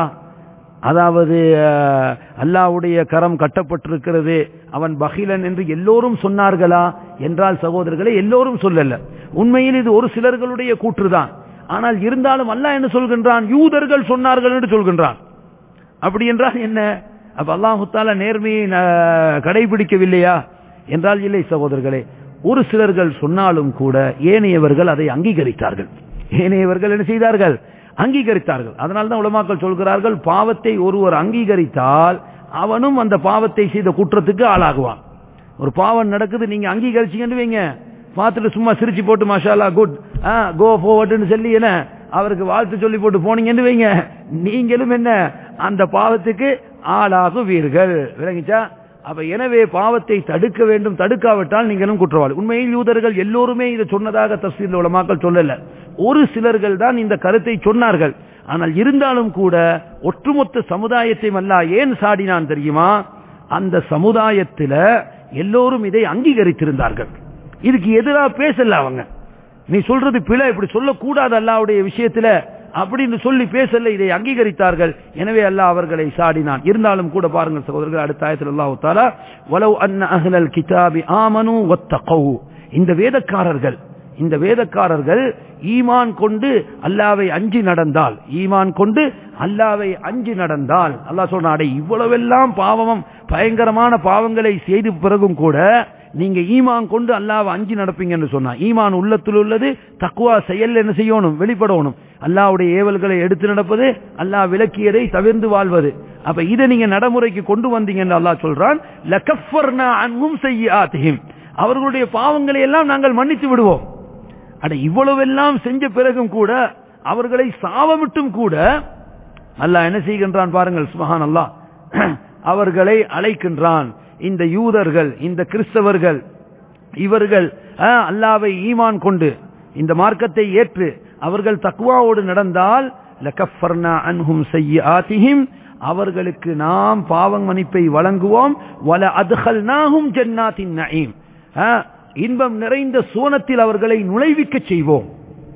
அதாவது அஹ், அல்லாஹ்வுடைய கரம் கட்டப்பட்டிருக்கிறது அவன் பகிலன் என்று எல்லோரும் சொன்னார்களா என்றால் சகோதரர்களே எல்லோரும் சொல்லல உண்மையில் இது ஒரு சிலர்களுடைய கூற்றுதான் ஆனால் இருந்தாலும் அல்லாஹ் என்ன சொல்கின்றான் யூதர்கள் சொன்னார்கள் என்று சொல்கின்றான் அப்படி என்றால் என்ன அப்ப அல்லாஹு தாலா நேர்மையை அஹ், கடைபிடிக்கவில்லையா என்றால் இல்லை சகோதரர்களே ஒரு சிலர்கள் சொன்னாலும் கூட ஏனையவர்கள் அதை அங்கீகரித்தார்கள் ஏனையவர்கள் என்ன செய்தார்கள் அங்கீகரித்தார்கள் அதனால்தான் உலமாக்கள் சொல்கிறார்கள் பாவத்தை ஒருவர் அங்கீகரித்தால் அவனும் அந்த பாவத்தை செய்த குற்றத்துக்கு ஆளாகுவான் ஒரு பாவம் நடக்குது நீங்க அங்கீகரிச்சீங்கன்னு வைங்க பார்த்துட்டு சும்மா சிரிச்சு போட்டு மாஷாலா குட் கோ போவட்டுன்னு சொல்லி என்ன அவருக்கு வாழ்த்து சொல்லி போட்டு போனீங்கன்னு வைங்க நீங்களும் என்ன அந்த பாவத்துக்கு ஆளாகுவீர்கள் விளங்கிச்சா அப்ப எனவே பாவத்தை தடுக்க வேண்டும் தடுக்காவிட்டால் நீங்களும் குற்றவாளி உண்மையில் யூதர்கள் எல்லோருமே இதை சொன்னதாக தப்சீல் உலமாக்கள் சொல்லல ஒரு சிலர்கள் தான் இந்த கருத்தை சொன்னார்கள் ஆனால் இருந்தாலும் கூட ஒட்டுமொத்த சமுதாயத்தை அல்ல ஏன் சாடினான் தெரியுமா அந்த சமுதாயத்தில எல்லோரும் இதை அங்கீகரித்திருந்தார்கள் இதுக்கு எதிராக பேசல அவங்க நீ சொல்றது பிழை இப்படி சொல்லக்கூடாது அல்லாவுடைய விஷயத்துல அப்படின்னு சொல்லி பேசல இதை அங்கீகரித்தார்கள் எனவே அல்லாஹ் அவர்களை சாடினான் இருந்தாலும் கூட பாருங்கள் சகோதரர்கள் அடுத்த ஆயத்தில் அல்லாஹ் தாலா வலவ் அன்ன அஹ்லல் கிதாபி ஆமனு வத்தகவு இந்த வேதக்காரர்கள் இந்த வேதக்காரர்கள் ஈமான் கொண்டு அல்லாவை அஞ்சி நடந்தால் ஈமான் கொண்டு அல்லாவை அஞ்சி நடந்தால் அல்லாஹ் சொல்றான் அடே இவ்வளவெல்லாம் பாவமும் பயங்கரமான பாவங்களை செய்து பிறகும் கூட நீங்க ஈமான் கொண்டு அல்லாவை அஞ்சி நடப்பீங்கன்னு சொன்னா ஈமான் உள்ளத்தில் உள்ளது தக்குவா செயல் என்ன செய்யணும் வெளிப்படணும் அல்லாவுடைய ஏவல்களை எடுத்து நடப்பது அல்லாஹ் விளக்கியதை தவிர்ந்து வாழ்வது அப்ப இதை நீங்க நடைமுறைக்கு கொண்டு வந்தீங்கன்னு அல்லாஹ் சொல்றான் லகஃபர்னா அன்ஹும் செய்யாத்திஹிம் அவர்களுடைய பாவங்களை எல்லாம் நாங்கள் மன்னித்து விடுவோம் அட இவ்வளவெல்லாம் செஞ்ச பிறகும் கூட அவர்களை சாவமிட்டும் கூட அல்லாஹ் என்ன செய்கின்றான் பாருங்கள் சுபஹான் அல்லாஹ் அவர்களை அழைக்கின்றான் இந்த யூதர்கள் இந்த கிறிஸ்தவர்கள் இவர்கள் அஹ், அல்லாவை ஈமான் கொண்டு இந்த மார்க்கத்தை ஏற்று அவர்கள் தக்குவாவோடு நடந்தால் லகஃபர்னா அன்ஹும் செய்யாத்திஹிம் அவர்களுக்கு நாம் பாவம் மன்னிப்பை வழங்குவோம் வல அதுகல்னாஹும் ஜன்னாத்தின் நஈம் அஹ், இன்பம் நிறைந்த சோனத்தில் அவர்களை நுழைவிக்கச் செய்வோம்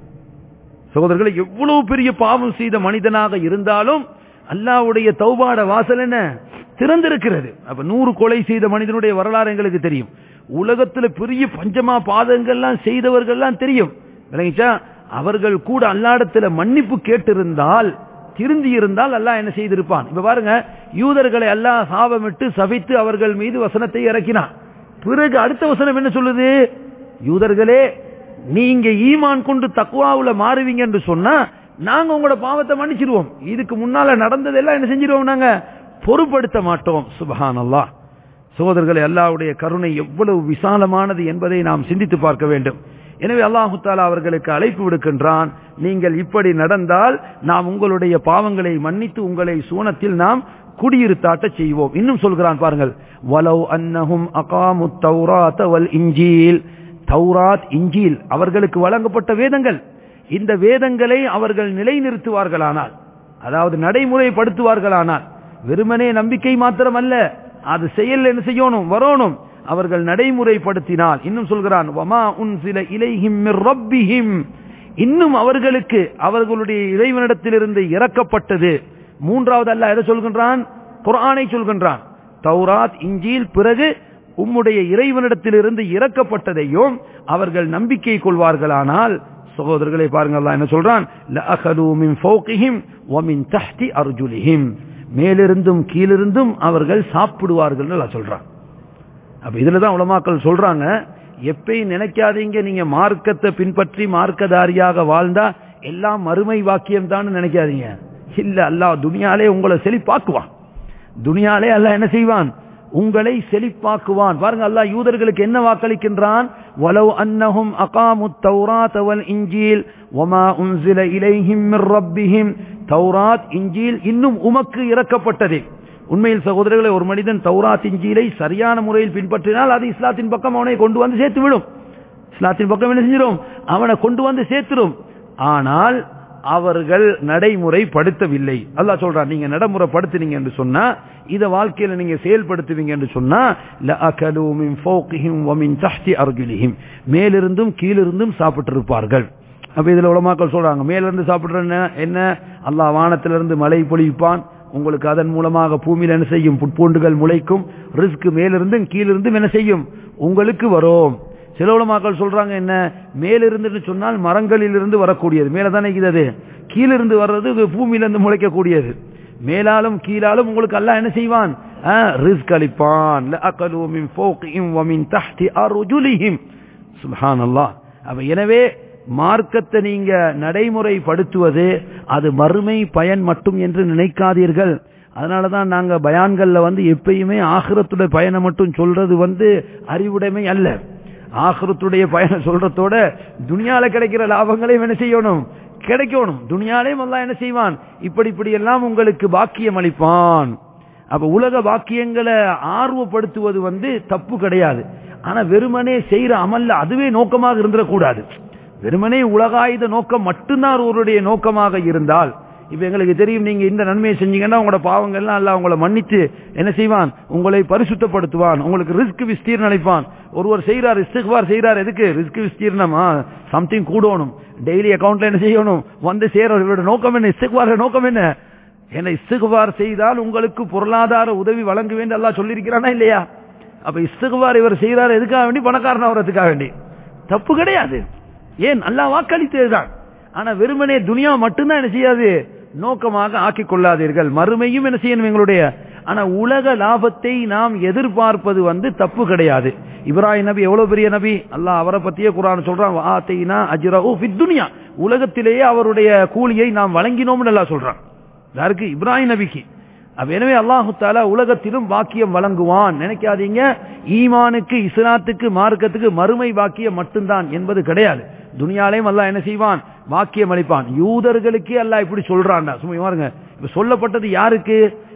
சகோதரர்களை எவ்வளவு பெரிய பாவம் செய்த மனிதனாக இருந்தாலும் அல்லாவுடைய தௌபாட வாசல் என்ன திறந்திருக்கிறது அப்ப நூறு கொலை செய்த மனிதனுடைய வரலாறு எங்களுக்கு தெரியும் உலகத்துல பெரிய பஞ்சமா பாதங்கள்லாம் செய்தவர்கள்லாம் தெரியும் விளங்கிச்சா அவர்கள் கூட அல்லாடத்துல மன்னிப்பு கேட்டிருந்தால் திருந்தி இருந்தால் அல்லாஹ் என்ன செய்திருப்பான் இப்ப பாருங்க யூதர்களை அல்லாஹ் சாபமிட்டு சபித்து அவர்கள் மீது வசனத்தை இறக்கினான் பிறகு அடுத்த வசனம் என்ன சொல்லுது யூதர்களே நீங்க ஈமான் கொண்டு தக்குவாவுல மாறுவீங்க என்று சொன்னா நாங்க உங்களோட பாவத்தை மன்னிச்சிருவோம் இதுக்கு முன்னால நடந்ததெல்லாம் என்ன செஞ்சிருவோம் நாங்க பொறுப்படுத்த மாட்டோம் சுபஹான் அல்லாஹ் சகோதரர்களே அல்லாஹ்வுடைய கருணை எவ்வளவு விசாலமானது என்பதை நாம் சிந்தித்து பார்க்க வேண்டும் எனவே அல்லாஹு தாலா அவர்களுக்கு அழைப்பு விடுக்கின்றான் நீங்கள் இப்படி நடந்தால் நாம் உங்களுடைய பாவங்களை மன்னித்து உங்களை சூனத்தில் நாம் குடியிருத்தாட்ட செய்வோம் இன்னும் சொல்கிறான் பாருங்கள் வலவ் அன்னஹும் அகாமு தௌராத் வல் இஞ்சீல் தௌராத் இஞ்சீல் அவர்களுக்கு வழங்கப்பட்ட வேதங்கள் இந்த வேதங்களை அவர்கள் நிலைநிறுத்துவார்களானால் அதாவது நடைமுறைப்படுத்துவார்களானால் வெறுமனே நம்பிக்கை மாத்திரமல்ல அது செயல் என்ன செய்யணும் வரணும் அவர்கள் நடைமுறைப்படுத்தினால் இன்னும் சொல்கிறான் வமா உன் சில இலைஹிம் மிர் ரப்பிஹிம் இன்னும் அவர்களுக்கு அவர்களுடைய இறைவனிடத்திலிருந்து இறக்கப்பட்டது மூன்றாவது அல்ல எதை சொல்கின்றான் குர்ஆனை சொல்கின்றான் தௌராத் இஞ்சீல் பிறகு உம்முடைய இறைவனிடத்திலிருந்து இறக்கப்பட்டதையும் அவர்கள் நம்பிக்கை கொள்வார்களானால் சகோதரர்களை பாருங்க அல்லாஹ் என்ன சொல்றான் லஅகலு மின் ஃபௌகிஹிம் வ மின் தஹ்தி அர்ஜுலிஹிம் மேலிருந்தும் கீழிருந்தும் அவர்கள் சாப்பிடுவார்கள் அல்லாஹ் சொல்றான் அப்ப இதுல தான் உலமாக்கள் சொல்றாங்க எப்பயும் நினைக்காதீங்க நீங்க மார்க்கத்தை பின்பற்றி மார்க்கதாரியாக வாழ்ந்தா எல்லாம் மறுமை வாக்கியம் தான் நினைக்காதீங்க இல்ல அல்லாஹ் துனியாலே உங்களை செழிப்பாக்குவான் துனியாலே அல்லாஹ் என்ன செய்வான் உங்களை செழிப்பாக்குவான் பாருங்க அல்லாஹ் யூதர்களுக்கு என்ன வாக்களிக்கின்றான் வலவ் அன்னஹும் அகாமுத் தௌராத் வல் இன்ஜீல் வமா உன்சில இலைஹிம் மிர் ரப்பிஹிம் தௌராத் இன்ஜீல் இன்னும் உமக்கு இறக்கப்பட்டதே உண்மையில் சகோதரர்களை ஒரு மனிதன் தௌராத் இஞ்சியிலை சரியான முறையில் பின்பற்றினால் அது இஸ்லாத்தின் பக்கம் அவனை கொண்டு வந்து சேர்த்து விடும் இஸ்லாத்தின் பக்கம் என்ன செஞ்சிடும் அவனை கொண்டு வந்து சேர்த்துடும் ஆனால் அவர்கள் நடைமுறைப்படுத்தவில்லை அல்லாஹ் சொல்றான் நீங்க நடைமுறைப்படுத்தினீங்க என்று சொன்னா இத வாழ்க்கையில நீங்க செயல்படுத்துவீங்க என்று சொன்னா லஅகலு மின் ஃபௌகிஹிம் வ மின் தஹ்தி அர்ஜுலிஹிம் மேலிருந்தும் கீழிருந்தும் சாப்பிட்டு இருப்பார்கள் அப்ப இதுல உலமாக்கள் சொல்றாங்க மேலிருந்து சாப்பிடுற என்ன- என்ன அல்லாஹ் வானத்திலிருந்து மழை பொழிப்பான் உங்களுக்கு அதன் மூலமாக பூமியில் என்ன செய்யும் புட்பூண்டுகள் முளைக்கும் ரிஸ்க் மேலிருந்தும் கீழிருந்தும் என்ன செய்யும் உங்களுக்கு வரும் சில உலமாக்கள் சொல்றாங்க என்ன மேலிருந்துன்னு சொன்னால் மரங்களில் இருந்து வரக்கூடியது மேல தானே இது கீழிருந்து வர்றது இது பூமியிலிருந்து முளைக்கக்கூடியது மேலாலும் கீழாலும் உங்களுக்கு அல்லாஹ் என்ன செய்வான் ரிஸ்க் அளிப்பான் லஅகலு மின் ஃபௌகிஹிம் வ மின் தஹ்தி அர்ஜுலிஹிம் சுப்ஹானல்லாஹ் அப்ப எனவே மார்க்கத்தை நீங்க நடைமுறைப்படுத்துவது அது மறுமை பயன் மட்டும் என்று நினைக்காதீர்கள் அதனாலதான் நாங்க பயான்கள்ல வந்து எப்பயுமே ஆகிரத்துடைய பயனை மட்டும் சொல்றது வந்து அறிவுடைமை அல்ல ஆகிரத்துடைய பயனை சொல்றதோட துனியால கிடைக்கிற லாபங்களையும் என்ன செய்யணும் கிடைக்கணும் துனியாலையும் அல்லாஹ் என்ன செய்வான் இப்படி இப்படி எல்லாம் உங்களுக்கு பாக்கியம் அளிப்பான் அப்ப உலக பாக்கியங்களை ஆர்வப்படுத்துவது வந்து தப்பு கிடையாது ஆனா வெறுமனே செய்யற அமல்ல அதுவே நோக்கமாக இருந்துடக்கூடாது வெறுமனே உலகாயுத நோக்கம் மட்டும்தான் ஒருவருடைய நோக்கமாக இருந்தால் இப்ப எங்களுக்கு தெரியும் நீங்க இந்த நன்மையை செஞ்சீங்கன்னா உங்களோட பாவங்கள்லாம் அல்ல உங்களை மன்னித்து என்ன செய்வான் உங்களை பரிசுத்தப்படுத்துவான் உங்களுக்கு ரிஸ்க் விஸ்தீர்ணம் அளிப்பான் ஒருவர் செய்யறார் இஸ்திக்பார் செய்யறார் எதுக்கு ரிஸ்க் விஸ்தீர்ணமா சம்திங் கூடணும் டெய்லி அக்கவுண்ட்ல என்ன செய்யணும் வந்து சேர இவரோட நோக்கம் என்ன இஸ்திக்பார் நோக்கம் என்ன என்னை இஸ்திகுபார் செய்தால் உங்களுக்கு பொருளாதார உதவி வழங்க வேண்டும் அல்லாஹ் சொல்லியிருக்கிறானா இல்லையா அப்ப இஸ்திகுபார் இவர் செய்யறாரு எதுக்காக வேண்டி பணக்காரன் ஆகிறதுக்காக வேண்டி தப்பு கிடையாது ஏன் அல்லாஹ் வாக்களித்ததுதான் ஆனா வெறுமனே துனியா மட்டும்தான் என்ன செய்யாது நோக்கமாக ஆக்கிக் கொள்ளாதீர்கள் மறுமையும் என்ன செய்யணும் எங்களுடைய ஆனா உலக லாபத்தை நாம் எதிர்பார்ப்பது வந்து தப்பு கிடையாது இப்ராஹிம் நபி எவ்வளவு பெரிய நபி அல்லாஹ் அவரை பத்தியே குரான் சொல்றான் வாத்தைனா அஜ்ரஹு ஃபித் துனியா உலகத்திலேயே அவருடைய கூலியை நாம் வழங்கினோம்னு அல்லாஹ் சொல்றான் யாருக்கு இப்ராஹிம் நபிக்கு அப்ப எனவே அல்லாஹு தாலா உலகத்திலும் பாக்கியம் வழங்குவான் நினைக்காதீங்க ஈமானுக்கு இஸ்லாத்துக்கு மார்க்கத்துக்கு மறுமை பாக்கியம் மட்டும்தான் என்பது கிடையாது துனியாலையும் அல்லாஹ் என்ன செய்வான் பாக்கியம் அளிப்பான் யூதர்களுக்கே அல்லாஹ் இப்படி சொல்றான்டா சும்மா பாருங்க இப்ப சொல்லப்பட்டது யாருக்கு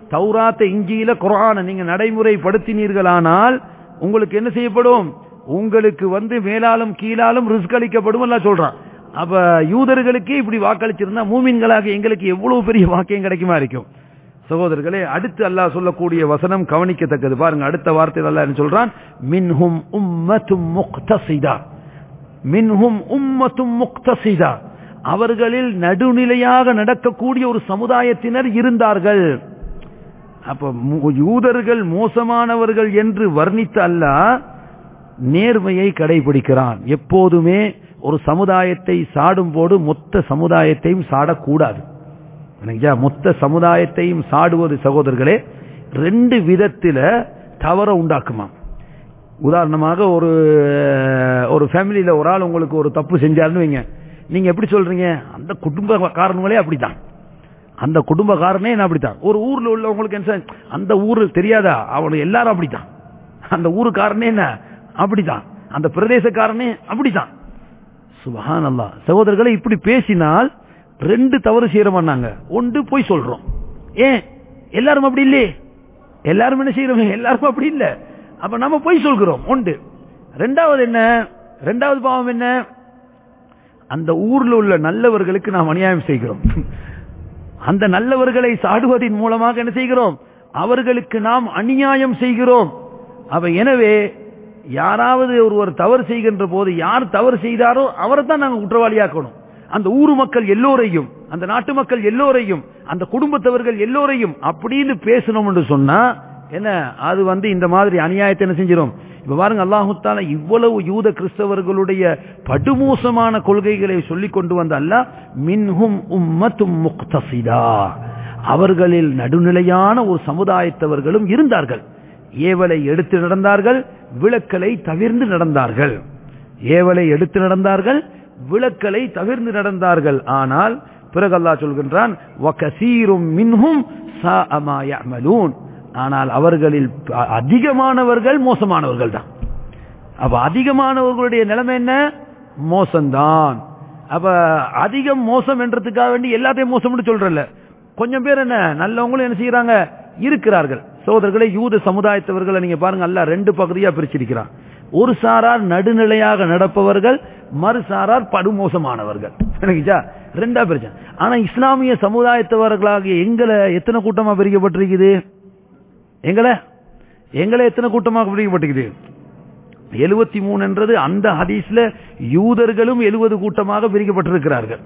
தௌராத்த இஞ்சியில குரான நீங்க நடைமுறைப்படுத்தினீர்களானால் உங்களுக்கு என்ன செய்யப்படும் உங்களுக்கு வந்து மேலாலும் கீழாலும் ரிஸ்க் அளிக்கப்படும் எல்லாம் சொல்றான் அப்ப யூதர்களுக்கே இப்படி வாக்களிச்சிருந்தா மூமின்களாக எங்களுக்கு எவ்வளவு பெரிய வாக்கியம் கிடைக்குமா இருக்கும் சகோதரர்களே அடுத்து அல்லாஹ் சொல்லக்கூடிய வசனம் கவனிக்கத்தக்கது பாருங்க அடுத்த வார்த்தையில் அல்லாஹ் என்ன சொல்றான் மின்ஹும் உம்மத்தும் முக்தசிதா மின்ஹும் உம்மத்தும் முக்தசிதா அவர்களில் நடுநிலையாக நடக்கக்கூடிய ஒரு சமுதாயத்தினர் இருந்தார்கள் அப்ப மு- யூதர்கள் மோசமானவர்கள் என்று வர்ணித்த அல்லாஹ் நேர்மையை கடைபிடிக்கிறான் எப்போதுமே ஒரு சமுதாயத்தை சாடும் போது மொத்த சமுதாயத்தையும் சாடக்கூடாது இல்லைங்களா? மொத்த சமுதாயத்தையும் சாடுவது சகோதரர்களே ரெண்டு விதத்தில தவற உண்டாக்குமா உதாரணமாக ஒரு ஒரு ஃபேமிலியில ஒரு ஆள் உங்களுக்கு ஒரு தப்பு செஞ்சாருன்னு வைங்க நீங்க எப்படி சொல்றீங்க அந்த குடும்பக்காரங்களே அப்படித்தான் அந்த குடும்பக்காரனே என்ன அப்படித்தான் ஒரு ஊர்ல உள்ளவங்களுக்கு என்ன சார், அந்த ஊரு தெரியாதா அவனு எல்லாரும் அப்படித்தான் அந்த ஊருக்காரனே என்ன அப்படித்தான் அந்த பிரதேசக்காரனே அப்படித்தான் சுபஹான் அல்லாஹ் சகோதரர்களை இப்படி பேசினால் ரெண்டு தவறு செய்யறோம்னாங்க ஒன்று போய் சொல்றோம் ஏன் எல்லாரும் அப்படி இல்லையே எல்லாரும் என்ன செய்யறோம் எல்லாரும் அப்படி இல்ல அப்ப நம்ம போய் சொல்கிறோம் ஒன்று ரெண்டாவது என்ன ரெண்டாவது பாவம் என்ன அந்த ஊர்ல உள்ள நல்லவர்களுக்கு நாம் அநியாயம் செய்கிறோம் அந்த நல்லவர்களை சாடுவதின் மூலமாக என்ன செய்கிறோம் அவர்களுக்கு நாம் அநியாயம் செய்கிறோம் அவ எனவே யாராவது ஒருவர் தவறு செய்கின்ற போது யார் தவறு செய்தாரோ அவரை தான் நாங்க குற்றவாளியாக்கணும் அந்த ஊர் மக்கள் எல்லோரையும் அந்த நாட்டு மக்கள் எல்லோரையும் அந்த குடும்பத்தவர்கள் எல்லோரையும் அப்படின்னு பேசணும் என்று சொன்னா என்ன அது வந்து இந்த மாதிரி அநியாயத்தை என்ன செஞ்சிடும் இப்ப பாருங்க அல்லாஹுத்தால இவ்வளவு யூத கிறிஸ்தவர்களுடைய படுமோசமான கொள்கைகளை சொல்லிக் கொண்டு வந்த அல்லாஹ் மின்ஹும் உம்மத்தும் முக்தசிதா அவர்களில் நடுநிலையான ஒரு சமுதாயத்தவர்களும் இருந்தார்கள் ஏவலை எடுத்து நடந்தார்கள் விளக்கலை தவிர்ந்து நடந்தார்கள் ஏவலை எடுத்து நடந்தார்கள் விளக்கலை தவிர்ந்து நடந்தார்கள் ஆனால் பிறகு அல்லாஹ் சொல்கின்றான் வகசீரும் மின்ஹும் சாஅ மா யஅமலூன் ஆனால் அவர்களில் ப- அதிகமானவர்கள் மோசமானவர்கள் தான் அப்ப அதிகமானவர்களுடைய நிலைமை என்ன மோசம்தான் அப்ப அதிகம் மோசம் என்றதுக்காக வேண்டி எல்லாத்தையும் மோசம்னு சொல்றல கொஞ்சம் பேர் என்ன நல்லவங்களும் என்ன செய்யறாங்க இருக்கிறார்கள் சோதரர்களை யூத சமுதாயத்தவர்களை நீங்க பாருங்க அல்ல ரெண்டு பகுதியா பிரிச்சிருக்கிறான் ஒரு சாரார் நடுநிலையாக நடப்பவர்கள் மறு சாரார் படுமோசமானவர்கள் விளங்கிச்சா ரெண்டா பிரிச்சா ஆனா இஸ்லாமிய சமுதாயத்தவர்களாகிய எங்களை எத்தனை கூட்டமா பிரிக்கப்பட்டிருக்குது எங்களை எங்களை எத்தனை கூட்டமாக பிரிக்கப்பட்டிருக்குது எழுபத்தி மூணு என்றது அந்த ஹதீஸ்ல யூதர்களும் எழுபது கூட்டமாக பிரிக்கப்பட்டிருக்கிறார்கள்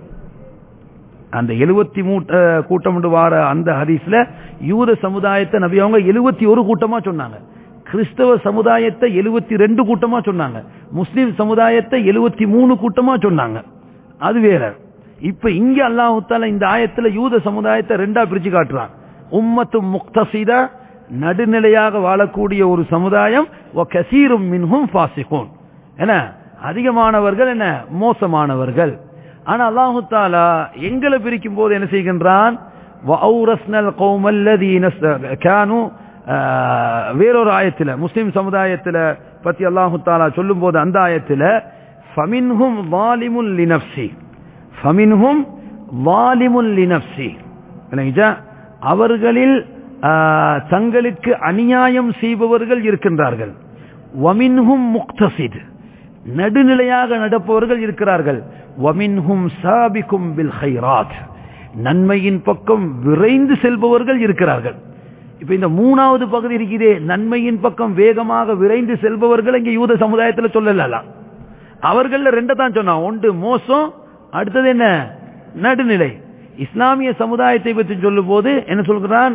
அந்த எழுபத்தி மூ அஹ், கூட்டம் என்று வார அந்த ஹதீஸ்ல யூத சமுதாயத்தை நபி அவங்க எழுபத்தி ஒரு கூட்டமா சொன்னாங்க கிறிஸ்தவ சமுதாயத்தை எழுபத்தி ரெண்டு கூட்டமா சொன்னாங்க முஸ்லிம் சமுதாயத்தை எழுபத்தி மூணு கூட்டமா சொன்னாங்க அது வேற இப்ப இங்க அல்லாஹ் தால இந்த ஆயத்துல யூத சமுதாயத்தை ரெண்டா பிரிச்சு காட்டுறான் உம்மத்து முக்தசிதா நடுநிலையாக வாழக்கூடிய ஒரு சமுதாயம் கசீரும் மின்ஹும் ஃபாசிகூன் என்ன அதிகமானவர்கள் என்ன மோசமானவர்கள் ஆனா அல்லாஹு தாலா எங்களை பிரிக்கும் போது என்ன செய்கின்றான் وَأَوْرَثْنَا الْقَوْمَ الَّذِينَ اسْتَ- كَانُوا ஆஹ், வேறொரு ஆயத்துல முஸ்லிம் சமுதாயத்துல பத்தி அல்லாஹு தாலா சொல்லும் போது அந்த ஆயத்துல فَمِنْهُمْ ظَالِمٌ لِنَفْسِهِ فَمِنْهُمْ ظَالِمٌ لِنَفْسِهِ விளங்கிச்சா? அவர்களில் ஆஹ், தங்களுக்கு அநியாயம் செய்பவர்கள் இருக்கின்றார்கள் வமின்ஹும் முக்தசித் நடுநிலையாக நடப்பவர்கள் இருக்கிறார்கள் வமின்ஹும் சாபிக்கும் பில் ஹைராத் நன்மையின் பக்கம் விரைந்து செல்பவர்கள் இருக்கிறார்கள் இப்ப இந்த மூணாவது பகுதி இருக்குதே நன்மையின் பக்கம் வேகமாக விரைந்து செல்பவர்கள் இங்க யூத சமுதாயத்துல சொல்லலாம் அவர்கள ரெண்ட தான் சொன்னான் ஒன்று மோசம் அடுத்தது என்ன நடுநிலை இஸ்லாமிய சமுதாயத்தை பற்றி சொல்லும் போது என்ன சொல்கிறான்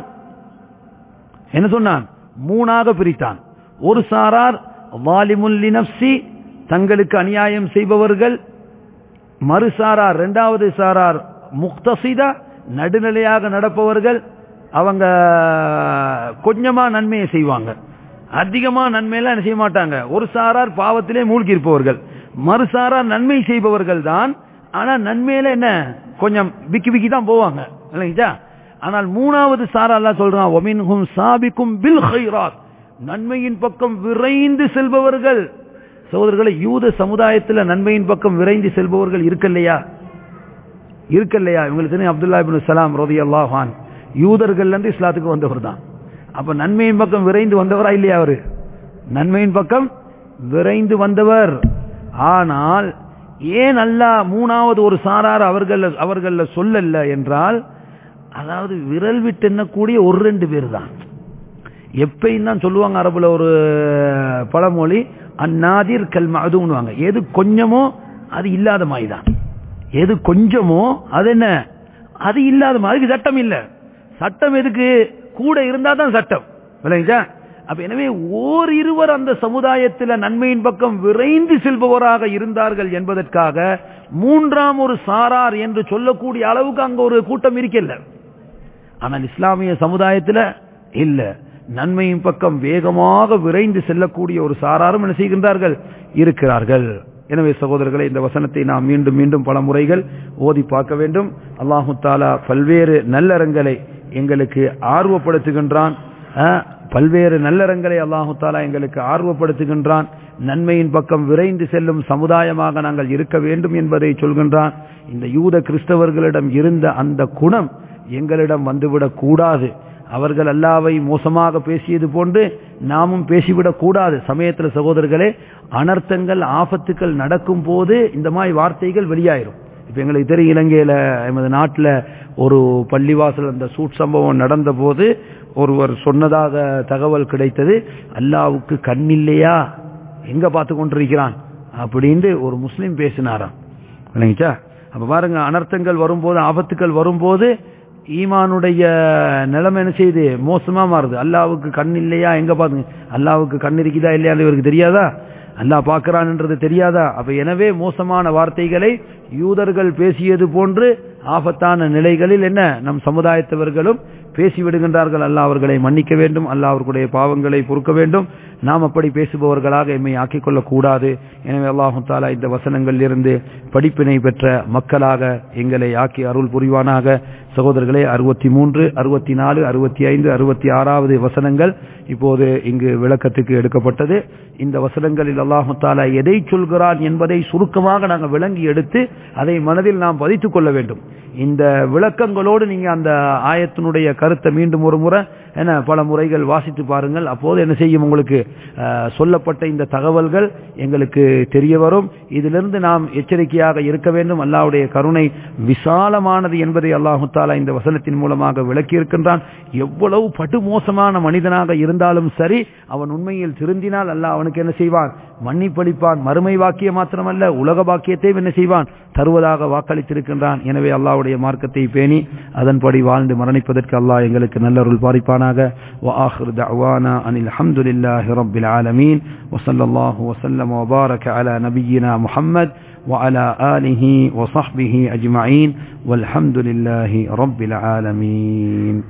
என்ன சொன்னான் மூணாக பிரித்தான் ஒரு சாரார் வாலிமுல்லி நப்சி தங்களுக்கு அநியாயம் செய்பவர்கள் மறு சாரார் இரண்டாவது சாரார் முக்தசிதா நடுநிலையாக நடப்பவர்கள் அவங்க கொஞ்சமா நன்மையை செய்வாங்க அதிகமா நன்மையெல்லாம் என்ன செய்ய மாட்டாங்க ஒரு சாரார் பாவத்திலே மூழ்கி இருப்பவர்கள் மறு சாரார் நன்மை செய்பவர்கள் தான் ஆனா நன்மையில என்ன கொஞ்சம் விக்கி விக்கி தான் போவாங்க இல்லைங்களா ஆனால் மூணாவது சாரா அல்லாஹ் சொல்றான் ஒமின்ஹும் சாபிக்கும் பில் ஹைராத் நன்மையின் பக்கம் விரைந்து செல்பவர்கள் சகோதரர்களை யூத சமுதாயத்தில் நன்மையின் பக்கம் விரைந்து செல்பவர்கள் இருக்கல்லையா இருக்கல்லையா இவங்களுக்கு தெரியும் அப்துல்லா இபின் சலாம் ரதி அல்லாஹான் யூதர்கள்ல இருந்து இஸ்லாத்துக்கு வந்தவர் தான் அப்ப நன்மையின் பக்கம் விரைந்து வந்தவரா இல்லையா அவரு நன்மையின் பக்கம் விரைந்து வந்தவர் ஆனால் ஏன் அல்லாஹ் மூணாவது ஒரு சாரார் அவர்கள் அவர்கள சொல்லல என்றால் அதாவது விரல் விட்டு எண்ணக்கூடிய ஒரு ரெண்டு பேர் தான் எப்பயும் தான் சொல்லுவாங்க அரபுல ஒரு பழமொழி அந்நாதிர் கல் மதுன்னுவாங்க எது கொஞ்சமோ அது இல்லாத மாதிரி தான் எது கொஞ்சமோ அது என்ன அது இல்லாத மாதிரி சட்டம் இல்ல சட்டம் எதுக்கு கூட இருந்தா தான் சட்டம் விளங்கிச்சா அப்ப எனவே ஓர் இருவர் அந்த சமுதாயத்தில் நன்மையின் பக்கம் விரைந்து செல்பவராக இருந்தார்கள் என்பதற்காக மூன்றாம் ஒரு சாரார் என்று சொல்லக்கூடிய அளவுக்கு அங்க ஒரு கூட்டம் இருக்கல ஆனால் இஸ்லாமிய சமுதாயத்தில் இல்ல நன்மையின் பக்கம் வேகமாக விரைந்து செல்லக்கூடிய ஒரு சாராரும் என்ன செய்கின்றார்கள் இருக்கிறார்கள் எனவே சகோதரர்களை இந்த வசனத்தை நாம் மீண்டும் மீண்டும் பல முறைகள் ஓதி பார்க்க வேண்டும் அல்லாஹு தாலா பல்வேறு நல்லறங்களை எங்களுக்கு ஆர்வப்படுத்துகின்றான் பல்வேறு நல்லறங்களை அல்லாஹு தாலா எங்களுக்கு ஆர்வப்படுத்துகின்றான் நன்மையின் பக்கம் விரைந்து செல்லும் சமுதாயமாக நாங்கள் இருக்க வேண்டும் என்பதை சொல்கின்றான் இந்த யூத கிறிஸ்தவர்களிடம் இருந்த அந்த குணம் எங்களிடம் வந்துவிடக் கூடாது அவர்கள் அல்லாவை மோசமாக பேசியது போன்று நாமும் பேசிவிடக் கூடாது சமயத்தில் சகோதரர்களே அனர்த்தங்கள் ஆபத்துக்கள் நடக்கும் போது இந்த மாதிரி வார்த்தைகள் வெளியாயிரும் இப்ப எங்களுக்கு தெரியும் இலங்கையில எமது நாட்டில் ஒரு பள்ளிவாசல் அந்த சூட் சம்பவம் நடந்த போது ஒருவர் சொன்னதாக தகவல் கிடைத்தது அல்லாவுக்கு கண் இல்லையா எங்க பார்த்து கொண்டிருக்கிறான் அப்படின்ட்டு ஒரு முஸ்லீம் பேசினாராம் இல்லைங்கச்சா அப்ப பாருங்க அனர்த்தங்கள் வரும்போது ஆபத்துக்கள் வரும்போது ஈமானுடைய நிலைமை என்ன செய்யுது மோசமா மாறுது அல்லாவுக்கு கண் இல்லையா எங்க பாருங்க அல்லாவுக்கு கண் இருக்குதா இல்லையா இவருக்கு தெரியாதா அல்லாஹ் பார்க்கிறான்ன்றது தெரியாதா அப்ப எனவே மோசமான வார்த்தைகளை யூதர்கள் பேசியது போன்று ஆபத்தான நிலைகளில் என்ன நம் சமுதாயத்தவர்களும் பேசிவிடுகின்றார்கள் அல்லாஹ் அவர்களை மன்னிக்க வேண்டும் அல்லாஹ் அவர்களுடைய பாவங்களை பொறுக்க வேண்டும் நாம் அப்படி பேசுபவர்களாக எம்மை ஆக்கிக் கொள்ளக்கூடாது எனவே அல்லாஹு தாலா இந்த வசனங்களில் இருந்து படிப்பினை பெற்ற மக்களாக எங்களை ஆக்கி அருள் புரிவானாக சகோதரர்களே அறுபத்தி மூன்று அறுபத்தி நாலு அறுபத்தி ஐந்து அறுபத்தி ஆறாவது வசனங்கள் இப்போது இங்கு விளக்கத்துக்கு எடுக்கப்பட்டது இந்த வசனங்களில் அல்லாஹு தாலா எதை சொல்கிறான் என்பதை சுருக்கமாக நாங்கள் விளங்கி எடுத்து அதை மனதில் நாம் பதித்துக் கொள்ள வேண்டும் இந்த விளக்கங்களோடு நீங்க அந்த ஆயத்தினுடைய கருத்தை மீண்டும் ஒரு முறை என பல முறைகள் வாசித்து பாருங்கள் அப்போது என்ன செய்யும் உங்களுக்கு சொல்லப்பட்ட இந்த தகவல்கள் எங்களுக்கு தெரிய வரும் இதிலிருந்து நாம் எச்சரிக்கையாக இருக்க வேண்டும் அல்லாவுடைய கருணை விசாலமானது என்பதை அல்லாஹு தாலா இந்த வசனத்தின் மூலமாக விளக்கி இருக்கின்றான் எவ்வளவு படுமோசமான மனிதனாக இருந்தாலும் சரி அவன் உண்மையில் திருந்தினால் அல்லாஹ் அவனுக்கு என்ன செய்வான் மன்னிப்பளிப்பான் மறுமை வாக்கியம் மாத்திரமல்ல உலக பாக்கியத்தையும் என்ன செய்வான் தருவதாக வாக்களித்திருக்கின்றான் எனவே அல்லாவுடைய மார்க்கத்தை பேணி அதன்படி வாழ்ந்து மரணிப்பதற்கு அல்லாஹ் எங்களுக்கு நல்லருள் பாரிப்பானாக وآخر دعوانا أن الحمد لله رب العالمين وصلى الله وسلم وبارك على نبينا محمد وعلى آله وصحبه أجمعين والحمد لله رب العالمين